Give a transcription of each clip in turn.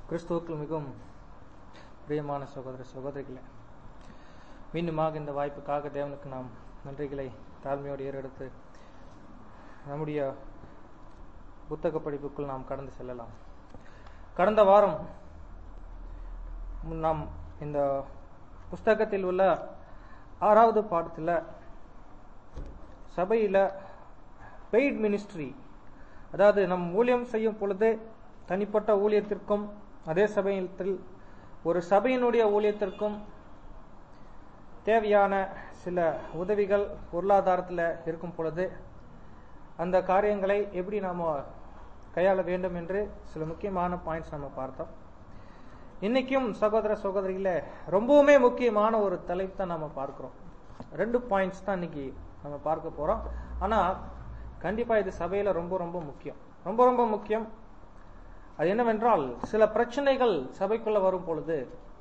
கிறிஸ்துவுக்குள் மிகவும் பிரியமான சகோதர சகோதரிகளே மீண்டுமாக இந்த வாய்ப்புக்காக தேவனுக்கு நாம் நன்றிகளை தாழ்மையோடு ஏறெடுத்து நம்முடைய புத்தக படிப்புக்குள் நாம் கடந்து செல்லலாம் கடந்த வாரம் நாம் இந்த புஸ்தகத்தில் உள்ள ஆறாவது பாடத்தில் சபையில் பெய்ட் மினிஸ்ட்ரி அதாவது நம் ஊழியம் செய்யும் பொழுது தனிப்பட்ட ஊழியத்திற்கும் அதே சபையில் ஒரு சபையினுடைய ஊழியத்திற்கும் தேவையான சில உதவிகள் பொருளாதாரத்தில் இருக்கும் பொழுது அந்த காரியங்களை எப்படி நாம் கையாள வேண்டும் என்று சில முக்கியமான பாயிண்ட்ஸ் நம்ம பார்த்தோம் இன்னைக்கும் சகோதர சகோதரிகளே ரொம்பவுமே முக்கியமான ஒரு தலைப்பு தான் நம்ம பார்க்கிறோம் ரெண்டு பாயிண்ட்ஸ் தான் இன்னைக்கு நம்ம பார்க்க போறோம் ஆனா கண்டிப்பா இது சபையில ரொம்ப ரொம்ப முக்கியம் ரொம்ப ரொம்ப முக்கியம் அது என்னவென்றால் சில பிரச்சனைகள் சபைக்குள்ள வரும் பொழுது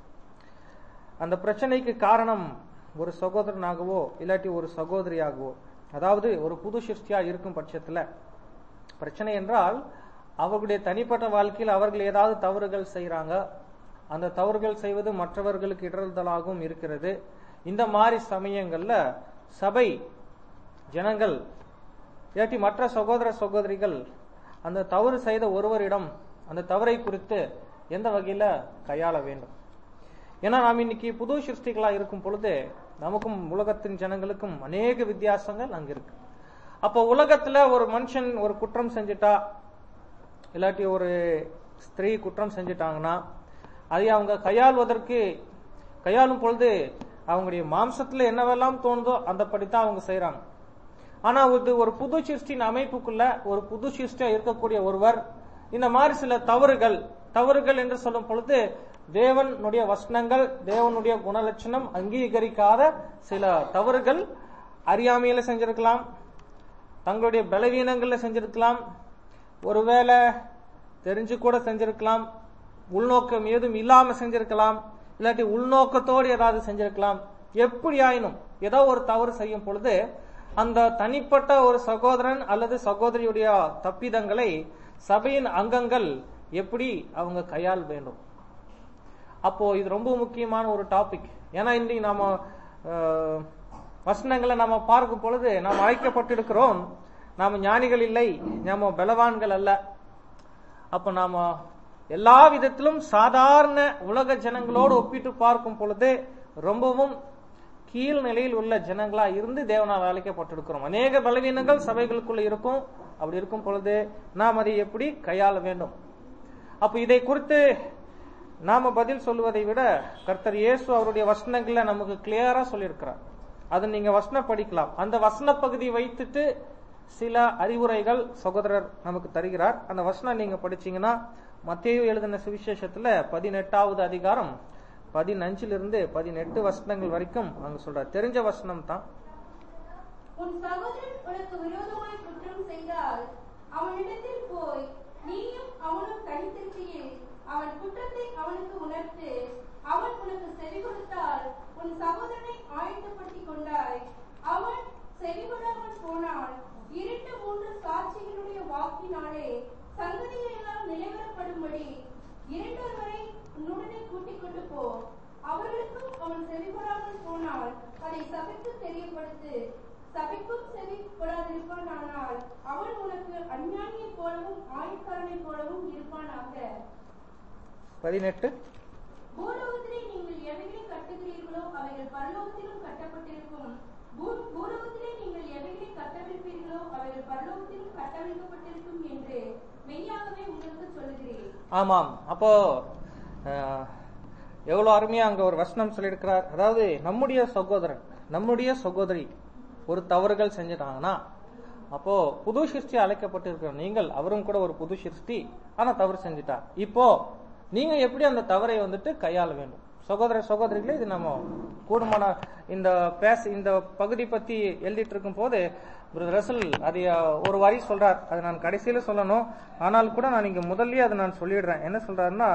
அந்த பிரச்சனைக்கு காரணம் ஒரு சகோதரனாகவோ இல்லாட்டி ஒரு சகோதரியாகவோ அதாவது ஒரு புது சிருஷ்டியா இருக்கும் பட்சத்துல பிரச்சனை என்றால் அவர்களுடைய தனிப்பட்ட வாழ்க்கையில் அவர்கள் ஏதாவது தவறுகள் செய்யறாங்க அந்த தவறுகள் செய்வது மற்றவர்களுக்கு இடர்தலாகவும் இருக்கிறது இந்த மாதிரி சமயங்கள்ல சபை ஜனங்கள் இல்லாட்டி மற்ற சகோதர சகோதரிகள் அந்த தவறு செய்த ஒருவரிடம் அந்த தவறை குறித்து எந்த வகையில கையாள வேண்டும் ஏன்னா நாம் இன்னைக்கு புது சிருஷ்டிகளா இருக்கும் பொழுது நமக்கும் உலகத்தின் ஜனங்களுக்கும் அநேக வித்தியாசங்கள் அங்க இருக்கு அப்போ உலகத்துல ஒரு மனுஷன் ஒரு குற்றம் செஞ்சுட்டா இல்லாட்டி ஒரு ஸ்திரீ குற்றம் செஞ்சுட்டாங்கன்னா அதை அவங்க கையாள்வதற்கு கையாளும் பொழுது அவங்களுடைய மாம்சத்துல என்னவெல்லாம் தோணுதோ அந்த படித்தான் அவங்க செய்யறாங்க ஆனா இது ஒரு புது சிருஷ்டின் அமைப்புக்குள்ள ஒரு புது சிருஷ்டியா இருக்கக்கூடிய ஒருவர் இந்த மாதிரி சில தவறுகள் தவறுகள் என்று சொல்லும் பொழுது தேவனுடைய வசனங்கள் தேவனுடைய குணலட்சணம் அங்கீகரிக்காத சில தவறுகள் அறியாமையில செஞ்சிருக்கலாம் தங்களுடைய பலவீனங்கள்ல செஞ்சிருக்கலாம் ஒருவேளை தெரிஞ்சு கூட செஞ்சிருக்கலாம் உள்நோக்கம் ஏதும் இல்லாம செஞ்சிருக்கலாம் இல்லாட்டி உள்நோக்கத்தோடு ஏதாவது செஞ்சிருக்கலாம் எப்படி ஆயினும் ஏதோ ஒரு தவறு செய்யும் பொழுது அந்த தனிப்பட்ட ஒரு சகோதரன் அல்லது சகோதரியுடைய தப்பிதங்களை சபையின் அங்கங்கள் எப்படி அவங்க கையாள் வேண்டும் அப்போ இது ரொம்ப முக்கியமான ஒரு டாபிக் ஏன்னா இன்றைக்கு நாம வசனங்களை நாம பார்க்கும் பொழுது நாம் அழைக்கப்பட்டிருக்கிறோம் நாம ஞானிகள் இல்லை நாம பலவான்கள் அல்ல அப்ப நாம எல்லா விதத்திலும் சாதாரண உலக ஜனங்களோடு ஒப்பிட்டு பார்க்கும் பொழுது ரொம்பவும் கீழ் நிலையில் உள்ள ஜனங்களா இருந்து தேவனால் அழைக்கப்பட்டிருக்கிறோம் அநேக பலவீனங்கள் சபைகளுக்குள்ள இருக்கும் அப்படி இருக்கும் பொழுது நாம் அதை எப்படி கையாள வேண்டும் அப்ப இதை குறித்து நாம பதில் சொல்வதை விட கர்த்தர் இயேசு அவருடைய வசனங்கள்ல நமக்கு கிளியரா சொல்லியிருக்கிறார் அதை நீங்க வசனம் படிக்கலாம் அந்த வசன பகுதி வைத்துட்டு சில அறிவுரைகள் சகோதரர் நமக்கு தருகிறார் அந்த வசனம் நீங்க படிச்சீங்கன்னா மத்திய எழுதின சுவிசேஷத்துல பதினெட்டாவது அதிகாரம் பதினஞ்சிலிருந்து பதினெட்டு வசனங்கள் வரைக்கும் அங்க சொல்றார் தெரிஞ்ச வசனம் தான் உன் சகோதரன் உனக்கு விரோதமாய் குற்றம் செய்தால் அவனிடத்தில் போய் நீயும் அவனும் தனித்திருக்கையில் அவன் குற்றத்தை அவனுக்கு உணர்த்து அவன் உனக்கு செவி கொடுத்தால் உன் சகோதரனை ஆயத்தப்படுத்திக் கொண்டாய் அவன் செவி கொடாமல் போனால் இரண்டு மூன்று சாட்சிகளுடைய வாக்கினாலே சங்கதிகள் எல்லாம் நிலைவரப்படும்படி இரண்டொருவரை உன்னுடனே கூட்டிக் கொண்டு போ அவர்களுக்கும் அவன் செவி கொடாமல் போனால் அதை சபைக்கு தெரியப்படுத்து சபைக்கும் செவி கொடாதிருப்பானானால் அவன் உனக்கு அஞ்ஞானியைப் போலவும் ஆயுட்காரனைப் போலவும் இருப்பானாக பதினெட்டு பூலோகத்திலே நீங்கள் எவைகளை கட்டுகிறீர்களோ அவைகள் பரலோகத்திலும் கட்டப்பட்டிருக்கும் பூ- பூலோகத்திலே நீங்கள் எவைகளை கட்டவிழ்ப்பீர்களோ அவைகள் பரலோகத்திலும் கட்டவிழ்க்கப்பட்டிருக்கும் என்று மெய்யாகவே உங்களுக்கு சொல்லுகிறேன் ஆமாம் அப்போ அஹ், எவ்வளவு அருமையா அங்க ஒரு வசனம் சொல்லியிருக்கிறார் அதாவது நம்முடைய சகோதரன் நம்முடைய சகோதரி ஒரு தவறுகள் செஞ்சிட்டாங்கன்னா அப்போ புது சிருஷ்டி அழைக்கப்பட்டிருக்கிற நீங்கள் அவரும் கூட ஒரு புது சிருஷ்டி ஆனா தவறு செஞ்சுட்டா இப்போ நீங்க எப்படி அந்த தவறை வந்துட்டு கையாள வேண்டும் சகோதர சகோதரிகளே இது நம்ம கூடுமான இந்த பேச இந்த பகுதி பத்தி எழுதிட்டு இருக்கும் போது பிரதர் ரசல் அதை அஹ், ஒரு வரி சொல்றார் அதை நான் கடைசியில சொல்லணும் ஆனால் கூட நான் இங்க முதல்லயே அதை நான் சொல்லிடுறேன் என்ன சொல்றாருன்னா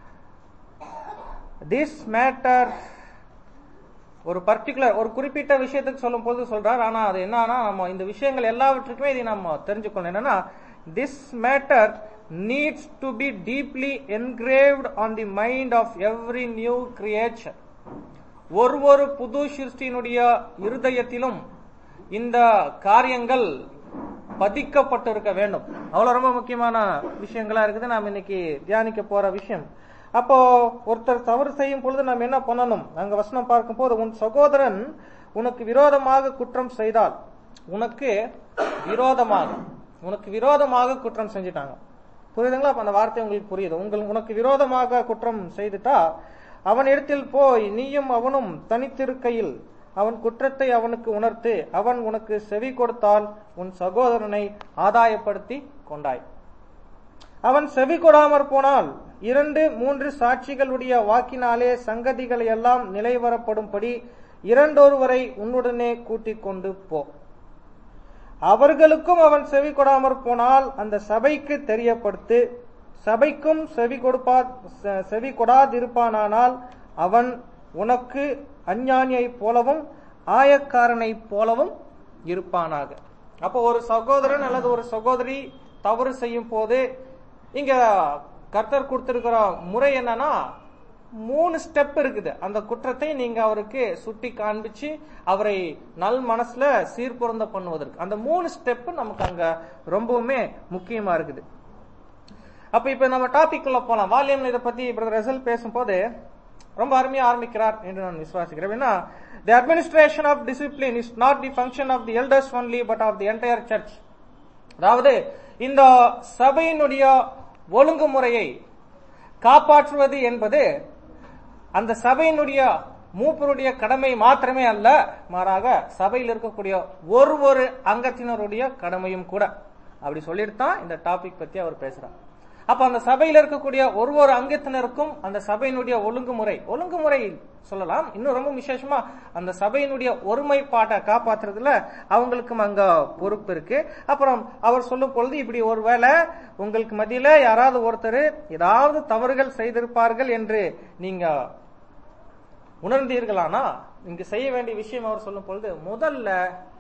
திஸ் மேட்டர் ஒரு பர்டிகுலர் ஒரு குறிப்பிட்ட விஷயத்துக்கு சொல்லும் போது சொல்றார் ஆனா அது என்னன்னா நம்ம இந்த விஷயங்கள் எல்லாவற்றுக்குமே இதை நம்ம தெரிஞ்சுக்கணும் என்னன்னா this matter needs to be deeply engraved on the mind of every new creature ஒரு ஒரு புது சிருஷ்டியினுடைய இருதயத்திலும் இந்த காரியங்கள் பதிக்கப்பட்டிருக்க வேண்டும் அவ்வளவு ரொம்ப முக்கியமான விஷயங்களா இருக்குது நாம் இன்னைக்கு தியானிக்க போற விஷயம் அப்போ ஒருத்தர் தவறு செய்யும் பொழுது நாம் என்ன பண்ணணும் அங்க வசனம் பார்க்கும் போது உன் சகோதரன் உனக்கு விரோதமாக குற்றம் செய்தால் உனக்கு விரோதமாக உனக்கு விரோதமாக குற்றம் செஞ்சிட்டாங்க புரியுதுங்களா அப்ப அந்த வார்த்தை உங்களுக்கு புரியுது உங்கள் உனக்கு விரோதமாக குற்றம் செய்துட்டா அவன் இடத்தில் போய் நீயும் அவனும் தனித்திருக்கையில் அவன் குற்றத்தை அவனுக்கு உணர்த்து அவன் உனக்கு செவி கொடுத்தால் உன் சகோதரனை ஆதாயப்படுத்தி கொண்டாய் அவன் செவி கொடாமற் போனால் இரண்டு மூன்று சாட்சிகளுடைய வாக்கினாலே சங்கதிகள் எல்லாம் நிலைவரப்படும்படி இரண்டொருவரை உன்னுடனே கூட்டிக் கொண்டு போ அவர்களுக்கும் அவன் செவி கொடாமற் போனால் அந்த சபைக்கு தெரியப்படுத்து சபைக்கும் செவி கொடுப்பா செ- செவி கொடாதிருப்பானானால் அவன் உனக்கு அஞ்ஞானியைப் போலவும் ஆயக்காரனைப் போலவும் இருப்பானாக அப்போ ஒரு சகோதரன் அல்லது ஒரு சகோதரி தவறு செய்யும் போது இங்க கர்த்தர் கொடுத்திருக்கிற முறை என்னன்னா மூணு ஸ்டெப் இருக்குது அந்த குற்றத்தை நீங்க அவருக்கு சுட்டி காண்பிச்சு அவரை நல் மனசுல சீர்பொருந்த பண்ணுவதற்கு அந்த மூணு ஸ்டெப் நமக்கு அங்க ரொம்பவுமே முக்கியமா இருக்குது அப்ப இப்ப நம்ம டாபிக் உள்ள போலாம் வால்யூம்ல இதை பத்தி பிரதர் ரசல் பேசும்போது ரொம்ப அருமையா ஆரம்பிக்கிறார் என்று நான் விசுவாசிக்கிறேன் ஏன்னா the administration of discipline is not the function of the elders only but of the entire church அதாவது இந்த சபையினுடைய ஒழுங்குமுறையை காப்பாற்றுவது என்பது அந்த சபையினுடைய மூப்பருடைய கடமை மாத்திரமே அல்ல மாறாக சபையில் இருக்கக்கூடிய ஒரு ஒரு அங்கத்தினருடைய கடமையும் கூட அப்படி சொல்லிட்டு தான் இந்த டாபிக் பத்தி அவர் பேசுறார் அப்ப அந்த சபையில் இருக்கக்கூடிய ஒரு ஒரு அங்கத்தினருக்கும் அந்த சபையினுடைய ஒழுங்குமுறை ஒழுங்குமுறை சொல்லலாம் இன்னும் ரொம்ப விசேஷமா அந்த சபையினுடைய ஒருமைப்பாட்டை காப்பாத்துறதுல அவங்களுக்கும் அங்க பொறுப்பு இருக்கு அப்புறம் அவர் சொல்லும் பொழுது இப்படி ஒருவேளை உங்களுக்கு மத்தியில யாராவது ஒருத்தர் ஏதாவது தவறுகள் செய்திருப்பார்கள் என்று நீங்க உணர்ந்தீர்களானா இங்கு செய்ய வேண்டிய விஷயம் அவர் சொல்லும் பொழுது முதல்ல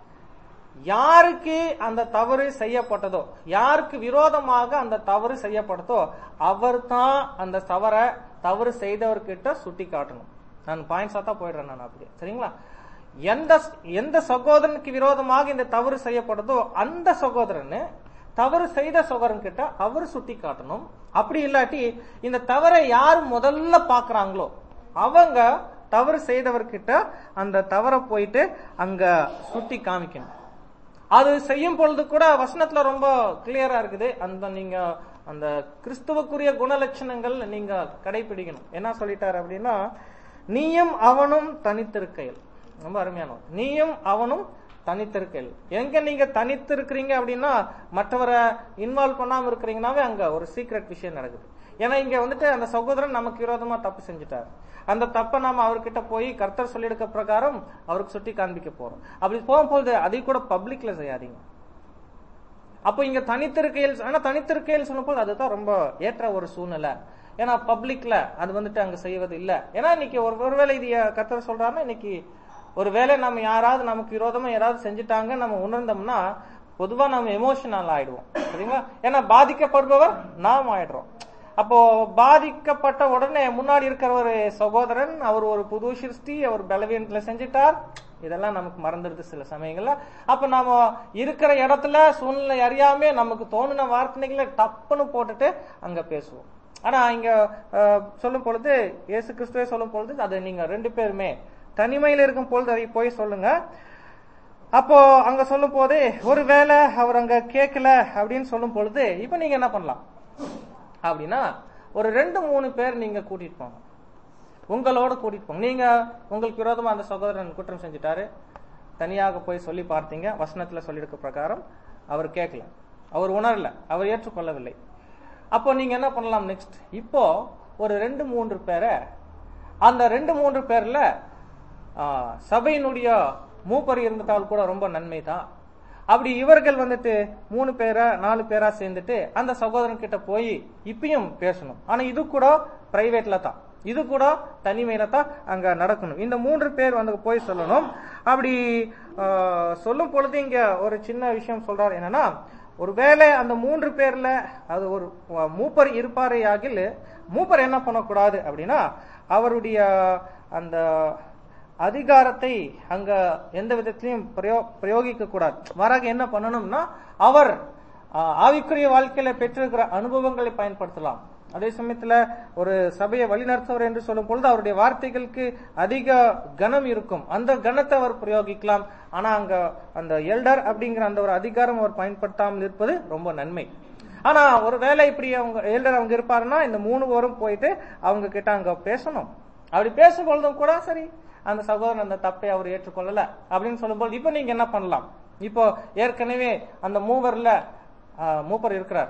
யாருக்கு அந்த தவறு செய்யப்பட்டதோ யாருக்கு விரோதமாக அந்த தவறு செய்யப்பட்டதோ அவர் தான் அந்த தவறை தவறு செய்தவர்கிட்ட சுட்டி காட்டணும் நான் பாயிண்ட்ஸா தான் போயிடுறேன் நான் அப்படியே சரிங்களா எந்த எந்த சகோதரனுக்கு விரோதமாக இந்த தவறு செய்யப்பட்டதோ அந்த சகோதரன் தவறு செய்த சகோதரன் கிட்ட அவர் சுட்டி காட்டணும் அப்படி இல்லாட்டி இந்த தவறை யார் முதல்ல பாக்குறாங்களோ அவங்க தவறு செய்தவர்கிட்ட அந்த தவறை போயிட்டு அங்க சுட்டி காமிக்கணும் அது செய்யும் பொழுது கூட வசனத்துல ரொம்ப கிளியரா இருக்குது அந்த நீங்க அந்த கிறிஸ்துவுக்குரிய குணலட்சணங்கள் நீங்க கடைபிடிக்கணும் என்ன சொல்லிட்டாரு அப்படின்னா நீயும் அவனும் தனித்திருக்கையில் ரொம்ப அருமையான நீயும் அவனும் தனித்திருக்கையில் எங்க நீங்க தனித்திருக்கிறீங்க அப்படின்னா மற்றவரை இன்வால்வ் பண்ணாம இருக்கிறீங்கன்னாவே அங்க ஒரு சீக்ரெட் விஷயம் நடக்குது ஏன்னா இங்க வந்துட்டு அந்த சகோதரன் நமக்கு விரோதமா தப்பு செஞ்சுட்டார் அந்த தப்பை நாம அவர்கிட்ட போய் கர்த்தர் சொல்லியிருக்க பிரகாரம் அவருக்கு சுட்டி காண்பிக்க போறோம் அப்படி போகும்போது அதை கூட பப்ளிக்ல செய்யாதீங்க அப்போ இங்க தனித்திருக்கையில் ஆனா தனித்திருக்கையில் சொல்லும்போது அதுதான் ரொம்ப ஏற்ற ஒரு சூழ்நிலை ஏன்னா பப்ளிக்ல அது வந்துட்டு அங்க செய்வது இல்ல ஏன்னா இன்னைக்கு ஒரு ஒருவேளை இது கர்த்தர் சொல்றாருன்னா இன்னைக்கு ஒருவேளை நம்ம யாராவது நமக்கு விரோதமா யாராவது செஞ்சுட்டாங்க நம்ம உணர்ந்தோம்னா பொதுவா நம்ம எமோஷனல் ஆயிடுவோம் சரிங்களா ஏன்னா பாதிக்கப்படுபவர் நாம் ஆயிடுறோம் அப்போ பாதிக்கப்பட்ட உடனே முன்னாடி இருக்கிற ஒரு சகோதரன் அவர் ஒரு புது சிருஷ்டி அவர் பலவீனத்துல செஞ்சிட்டார் இதெல்லாம் நமக்கு மறந்துடுது சில சமயங்கள்ல அப்ப நாம இருக்கிற இடத்துல சூழ்நிலை அறியாம நமக்கு தோணுன வார்த்தைகளை டப்புன்னு போட்டுட்டு அங்க பேசுவோம் ஆனா இங்க அஹ், சொல்லும் பொழுது இயேசு கிறிஸ்துவே சொல்லும் பொழுது அது நீங்க ரெண்டு பேருமே தனிமையில இருக்கும் பொழுது அதை போய் சொல்லுங்க அப்போ அங்க சொல்லும் போது ஒருவேளை அவர் அங்க கேட்கல அப்படின்னு சொல்லும் பொழுது இப்ப நீங்க என்ன பண்ணலாம் அப்படின்னா ஒரு ரெண்டு மூணு பேர் நீங்க கூட்டிட்டு போங்க உங்களோட கூட்டிட்டு போங்க நீங்க உங்களுக்கு விரோதமா அந்த சகோதரன் குற்றம் செஞ்சுட்டாரு தனியாக போய் சொல்லி பார்த்தீங்க வசனத்துல சொல்லியிருக்க பிரகாரம் அவர் கேட்கல அவர் உணரல அவர் ஏற்றுக்கொள்ளவில்லை அப்போ நீங்க என்ன பண்ணலாம் நெக்ஸ்ட் இப்போ ஒரு ரெண்டு மூன்று பேரை அந்த ரெண்டு மூன்று பேர்ல ஆ, சபையினுடைய மூப்பர் இருந்துட்டால் கூட ரொம்ப நன்மை தான் அப்படி இவர்கள் வந்துட்டு மூணு பேரா நாலு பேரா சேர்ந்துட்டு அந்த சகோதரன் கிட்ட போய் இப்பயும் பேசணும் ஆனா இது கூட பிரைவேட்ல தான் இது கூட தனிமையில தான் அங்க நடக்கணும் இந்த மூன்று பேர் வந்து போய் சொல்லணும் அப்படி ஆ, சொல்லும் பொழுது இங்க ஒரு சின்ன விஷயம் சொல்றாரு என்னன்னா ஒருவேளை அந்த மூன்று பேர்ல அது ஒரு அஹ், மூப்பர் இருப்பாரே ஆகில் மூப்பர் என்ன பண்ணக்கூடாது அப்படின்னா அவருடைய அந்த அதிகாரத்தை அங்க எந்த விதத்திலையும் பிரயோ பிரயோகிக்க கூடாது மாறாக என்ன பண்ணணும்னா அவர் ஆஹ், ஆவிக்குரிய வாழ்க்கையில பெற்றிருக்கிற அனுபவங்களை பயன்படுத்தலாம் அதே சமயத்துல ஒரு சபையை வழிநடத்துவர் என்று சொல்லும் பொழுது அவருடைய வார்த்தைகளுக்கு அதிக கனம் இருக்கும் அந்த கனத்தை அவர் பிரயோகிக்கலாம் ஆனா அங்க அந்த எல்டர் அப்படிங்கிற அந்த ஒரு அதிகாரம் அவர் பயன்படுத்தாமல் இருப்பது ரொம்ப நன்மை ஆனா ஒருவேளை இப்படி அவங்க எல்டர் அவங்க இருப்பாருன்னா இந்த மூணு பேரும் போயிட்டு அவங்க கிட்ட அங்க பேசணும் அப்படி பேசும்பொழுதும் கூட சரி அந்த சகோதரன் அந்த தப்பை அவர் ஏற்றுக்கொள்ளல அப்படின்னு சொல்லும்போது இப்ப நீங்க என்ன பண்ணலாம் இப்போ ஏற்கனவே அந்த மூவர்ல ஆஹ், மூப்பர் இருக்கிறார்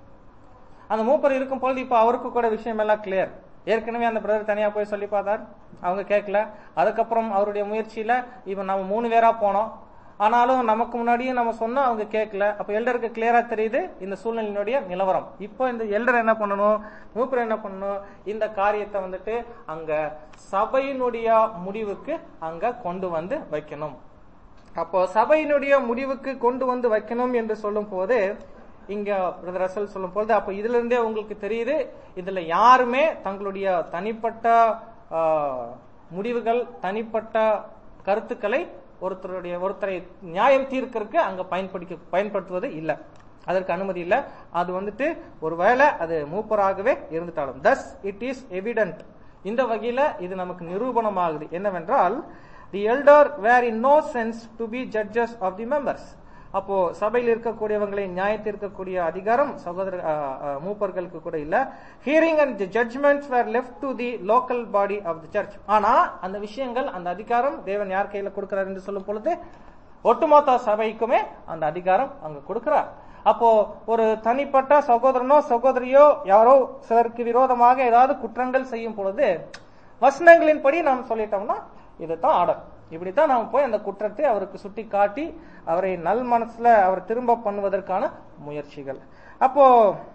அந்த மூப்பர் இருக்கும் பொழுது இப்ப அவருக்கு கூட விஷயம் எல்லாம் கிளியர் ஏற்கனவே அந்த பிரதர் தனியா போய் சொல்லி பார்த்தார் அவங்க கேட்கல அதுக்கப்புறம் அவருடைய முயற்சியில இப்ப நம்ம மூணு பேரா போனோம் ஆனாலும் நமக்கு முன்னாடியே நம்ம சொன்னோம் அவங்க கேட்கல அப்ப எல்டருக்கு கிளியரா தெரியுது இந்த சூழ்நிலையினுடைய நிலவரம் இப்போ இந்த எல்டர் என்ன பண்ணணும் மூப்பர் என்ன பண்ணணும் இந்த காரியத்தை வந்துட்டு அங்க சபையினுடைய முடிவுக்கு அங்க கொண்டு வந்து வைக்கணும் அப்போ சபையினுடைய முடிவுக்கு கொண்டு வந்து வைக்கணும் என்று சொல்லும் போது இங்க பிரதர் ரசல் சொல்லும் பொழுது அப்ப இதுல இருந்தே உங்களுக்கு தெரியுது இதுல யாருமே தங்களுடைய தனிப்பட்ட ஆஹ், முடிவுகள் தனிப்பட்ட கருத்துக்களை ஒருத்தருடைய ஒருத்தரை நியாயம் தீர்க்கறதுக்கு அங்க பயன்படுத்தி பயன்படுத்துவது இல்ல அதற்கு அனுமதி இல்ல அது வந்துட்டு ஒருவேளை அது மூப்பராகவே இருந்துட்டாலும் தஸ் இட் இஸ் எவிடன்ட் இந்த வகையில இது நமக்கு நிரூபணமாகுது என்னவென்றால் the elder were in no sense to be judges of the members அப்போ சபையில் இருக்கக்கூடியவங்களை நியாயத்திற்கக்கூடிய அதிகாரம் சகோதர அஹ், அஹ், மூப்பர்களுக்கு கூட இல்ல hearing and judgments were left to the local body of the church ஆனா அந்த விஷயங்கள் அந்த அதிகாரம் தேவன் யார் கையில கொடுக்கிறார் என்று சொல்லும் பொழுது ஒட்டுமொத்த சபைக்குமே அந்த அதிகாரம் அங்க கொடுக்கிறார் அப்போ ஒரு தனிப்பட்ட சகோதரனோ சகோதரியோ யாரோ சிலருக்கு விரோதமாக ஏதாவது குற்றங்கள் செய்யும் பொழுது வசனங்களின்படி நாம் சொல்லிட்டோம்னா இதுதான் ஆர்டர் இப்படித்தான் நாம் போய் அந்த குற்றத்தை அவருக்கு சுட்டி காட்டி அவரை நல் மனசுல அவர் திரும்ப பண்ணுவதற்கான முயற்சிகள் அப்போ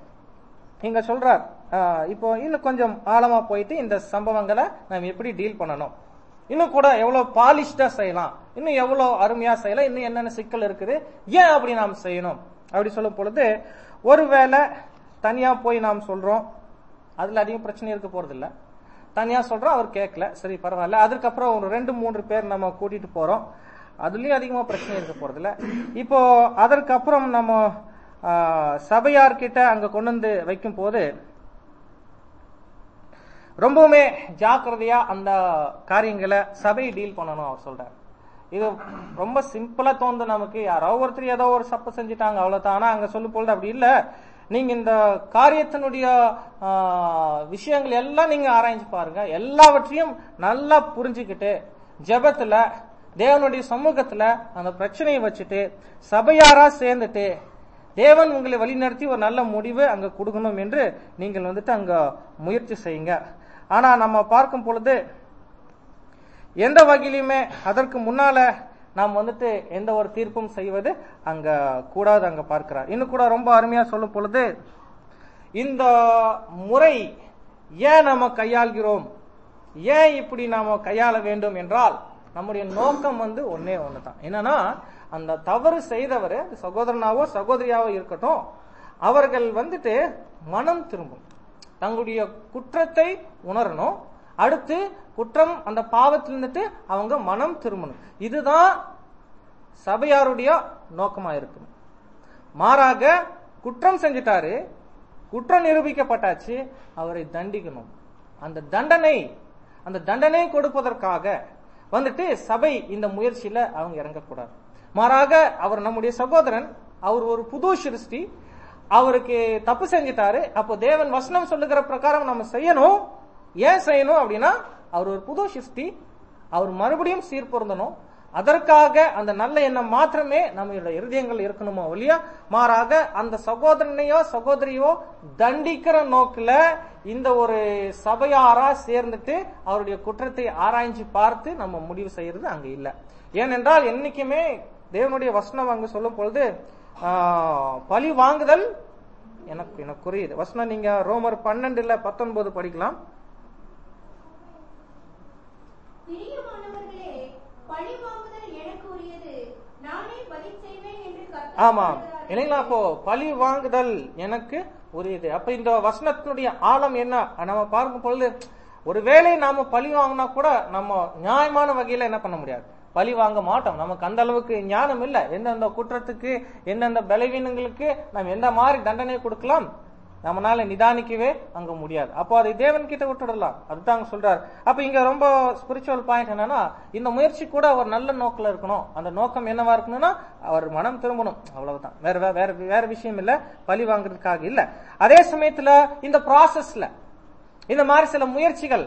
இங்க சொல்றார் ஆஹ், இப்போ இன்னும் கொஞ்சம் ஆழமா போயிட்டு இந்த சம்பவங்களை நாம் எப்படி டீல் பண்ணணும் இன்னும் கூட எவ்வளவு பாலிஷ்டா செய்யலாம் இன்னும் எவ்வளவு அருமையா செய்யலாம் இன்னும் என்னென்ன சிக்கல் இருக்குது ஏன் அப்படி நாம் செய்யணும் அப்படி சொல்லும் பொழுது ஒருவேளை தனியா போய் நாம் சொல்றோம் அதுல அதிகம் பிரச்சனை இருக்க போறது இல்ல தனியா சொல்றோம் அவர் கேட்கல சரி பரவாயில்ல அதுக்கப்புறம் ஒரு ரெண்டு மூன்று பேர் நம்ம கூட்டிட்டு போறோம் அதுலயும் அதிகமா பிரச்சனை இருக்க போறது இல்ல இப்போ அதற்கப்புறம் நம்ம ஆஹ், சபையார்கிட்ட அங்க கொண்டு வந்து வைக்கும் போது ரொம்பவுமே ஜாக்கிரதையா அந்த காரியங்களை சபை டீல் பண்ணணும் அவர் சொல்றார் இது ரொம்ப சிம்பிளா தோணுது நமக்கு யாரோ ஒருத்தர் ஏதோ ஒரு சப்பு செஞ்சுட்டாங்க அவ்வளவுதான் ஆனா அங்க சொல்லும் பொழுது அப்படி இல்ல நீங்க இந்த காரியத்தினுடைய ஆ, விஷயங்கள் எல்லாம் நீங்க ஆராய்ஞ்சு பாருங்க எல்லாவற்றையும் நல்லா புரிஞ்சுக்கிட்டு ஜெபத்துல தேவனுடைய சமூகத்துல அந்த பிரச்சனையை வச்சுட்டு சபையாரா சேர்ந்துட்டு தேவன் உங்களை வழிநடத்தி ஒரு நல்ல முடிவு அங்க கொடுக்கணும் என்று நீங்கள் வந்துட்டு அங்க முயற்சி செய்யுங்க ஆனா நம்ம பார்க்கும் பொழுது எந்த வகையிலுமே அதற்கு முன்னால நாம் வந்துட்டு எந்த ஒரு தீர்ப்பும் செய்வது அங்க கூடாது அங்க பார்க்கிறார் இன்னும் கூட ரொம்ப அருமையா சொல்லும் பொழுது இந்த முறை ஏன் நம்ம கையாள்கிறோம் ஏன் இப்படி நாம கையாள வேண்டும் என்றால் நம்முடைய நோக்கம் வந்து ஒன்னே ஒண்ணுதான் என்னன்னா அந்த தவறு செய்தவர் அது சகோதரனாவோ சகோதரியாவோ இருக்கட்டும் அவர்கள் வந்துட்டு மனம் திரும்பும் தங்களுடைய குற்றத்தை உணரணும் அடுத்து குற்றம் அந்த பாவத்தில் இருந்துட்டு அவங்க மனம் திரும்பணும் இதுதான் சபையாருடைய நோக்கமா இருக்கணும் மாறாக குற்றம் செஞ்சிட்டாரு குற்றம் நிரூபிக்கப்பட்டாச்சு அவரை தண்டிக்கணும் அந்த தண்டனை அந்த தண்டனை கொடுப்பதற்காக வந்துட்டு சபை இந்த முயற்சியில அவங்க இறங்கக்கூடாது மாறாக அவர் நம்முடைய சகோதரன் அவர் ஒரு புது சிருஷ்டி அவருக்கு தப்பு செஞ்சிட்டாரு அப்போ தேவன் வசனம் சொல்லுகிற பிரகாரம் நம்ம செய்யணும் ஏன் செய்யணும் அப்படின்னா அவர் ஒரு புது சிருஷ்டி அவர் மறுபடியும் சீர்பொருந்தணும் அதற்காக அந்த நல்ல எண்ணம் மாத்திரமே நம்மளுடைய இருதயங்கள் இருக்கணுமோ இல்லையா மாறாக அந்த சகோதரனையோ சகோதரியோ தண்டிக்கிற நோக்குல இந்த ஒரு சபையாரா சேர்ந்துட்டு அவருடைய குற்றத்தை ஆராய்ஞ்சு பார்த்து நம்ம முடிவு செய்யறது அங்க இல்ல ஏனென்றால் என்னைக்குமே தேவனுடைய வசனம் அங்க சொல்லும் பொழுது ஆஹ், பழி வாங்குதல் எனக்கு எனக்கு புரியுது வசனம் நீங்க ரோமர் பன்னெண்டுல பத்தொன்பது படிக்கலாம் பிரியமானவர்களே பழி வாங்குதல் எனக்கு உரியது நானே பதில் செய்வேன் என்று கர்த்தர் ஆமா சொல்கிறாரே. இல்லைங்களா அப்போ பழி வாங்குதல் எனக்கு உரியது அப்ப இந்த வசனத்தினுடைய ஆழம் என்ன நம்ம பார்க்கும் பொழுது ஒருவேளை நாம பழி வாங்கினா கூட நம்ம நியாயமான வகையில என்ன பண்ண முடியாது பழி வாங்க மாட்டோம் நமக்கு அந்த அளவுக்கு ஞானம் இல்ல எந்தெந்த குற்றத்துக்கு எந்தெந்த பலவீனங்களுக்கு நம்ம எந்த மாதிரி தண்டனை கொடுக்கலாம் நம்மனால நிதானிக்கவே அங்க முடியாது அப்போ அதை தேவன் கிட்ட விட்டுடலாம் அதுதான் அங்க சொல்றாரு அப்ப இங்க ரொம்ப ஸ்பிரிச்சுவல் பாயிண்ட் என்னன்னா இந்த முயற்சி கூட ஒரு நல்ல நோக்கில் இருக்கணும் அந்த நோக்கம் என்னவா இருக்கணும்னா அவர் மனம் திரும்பணும் அவ்வளவுதான் வேற வே- வேற வேற விஷயம் இல்ல பழி வாங்குறதுக்காக இல்ல அதே சமயத்துல இந்த ப்ராசஸ்ல இந்த மாதிரி சில முயற்சிகள்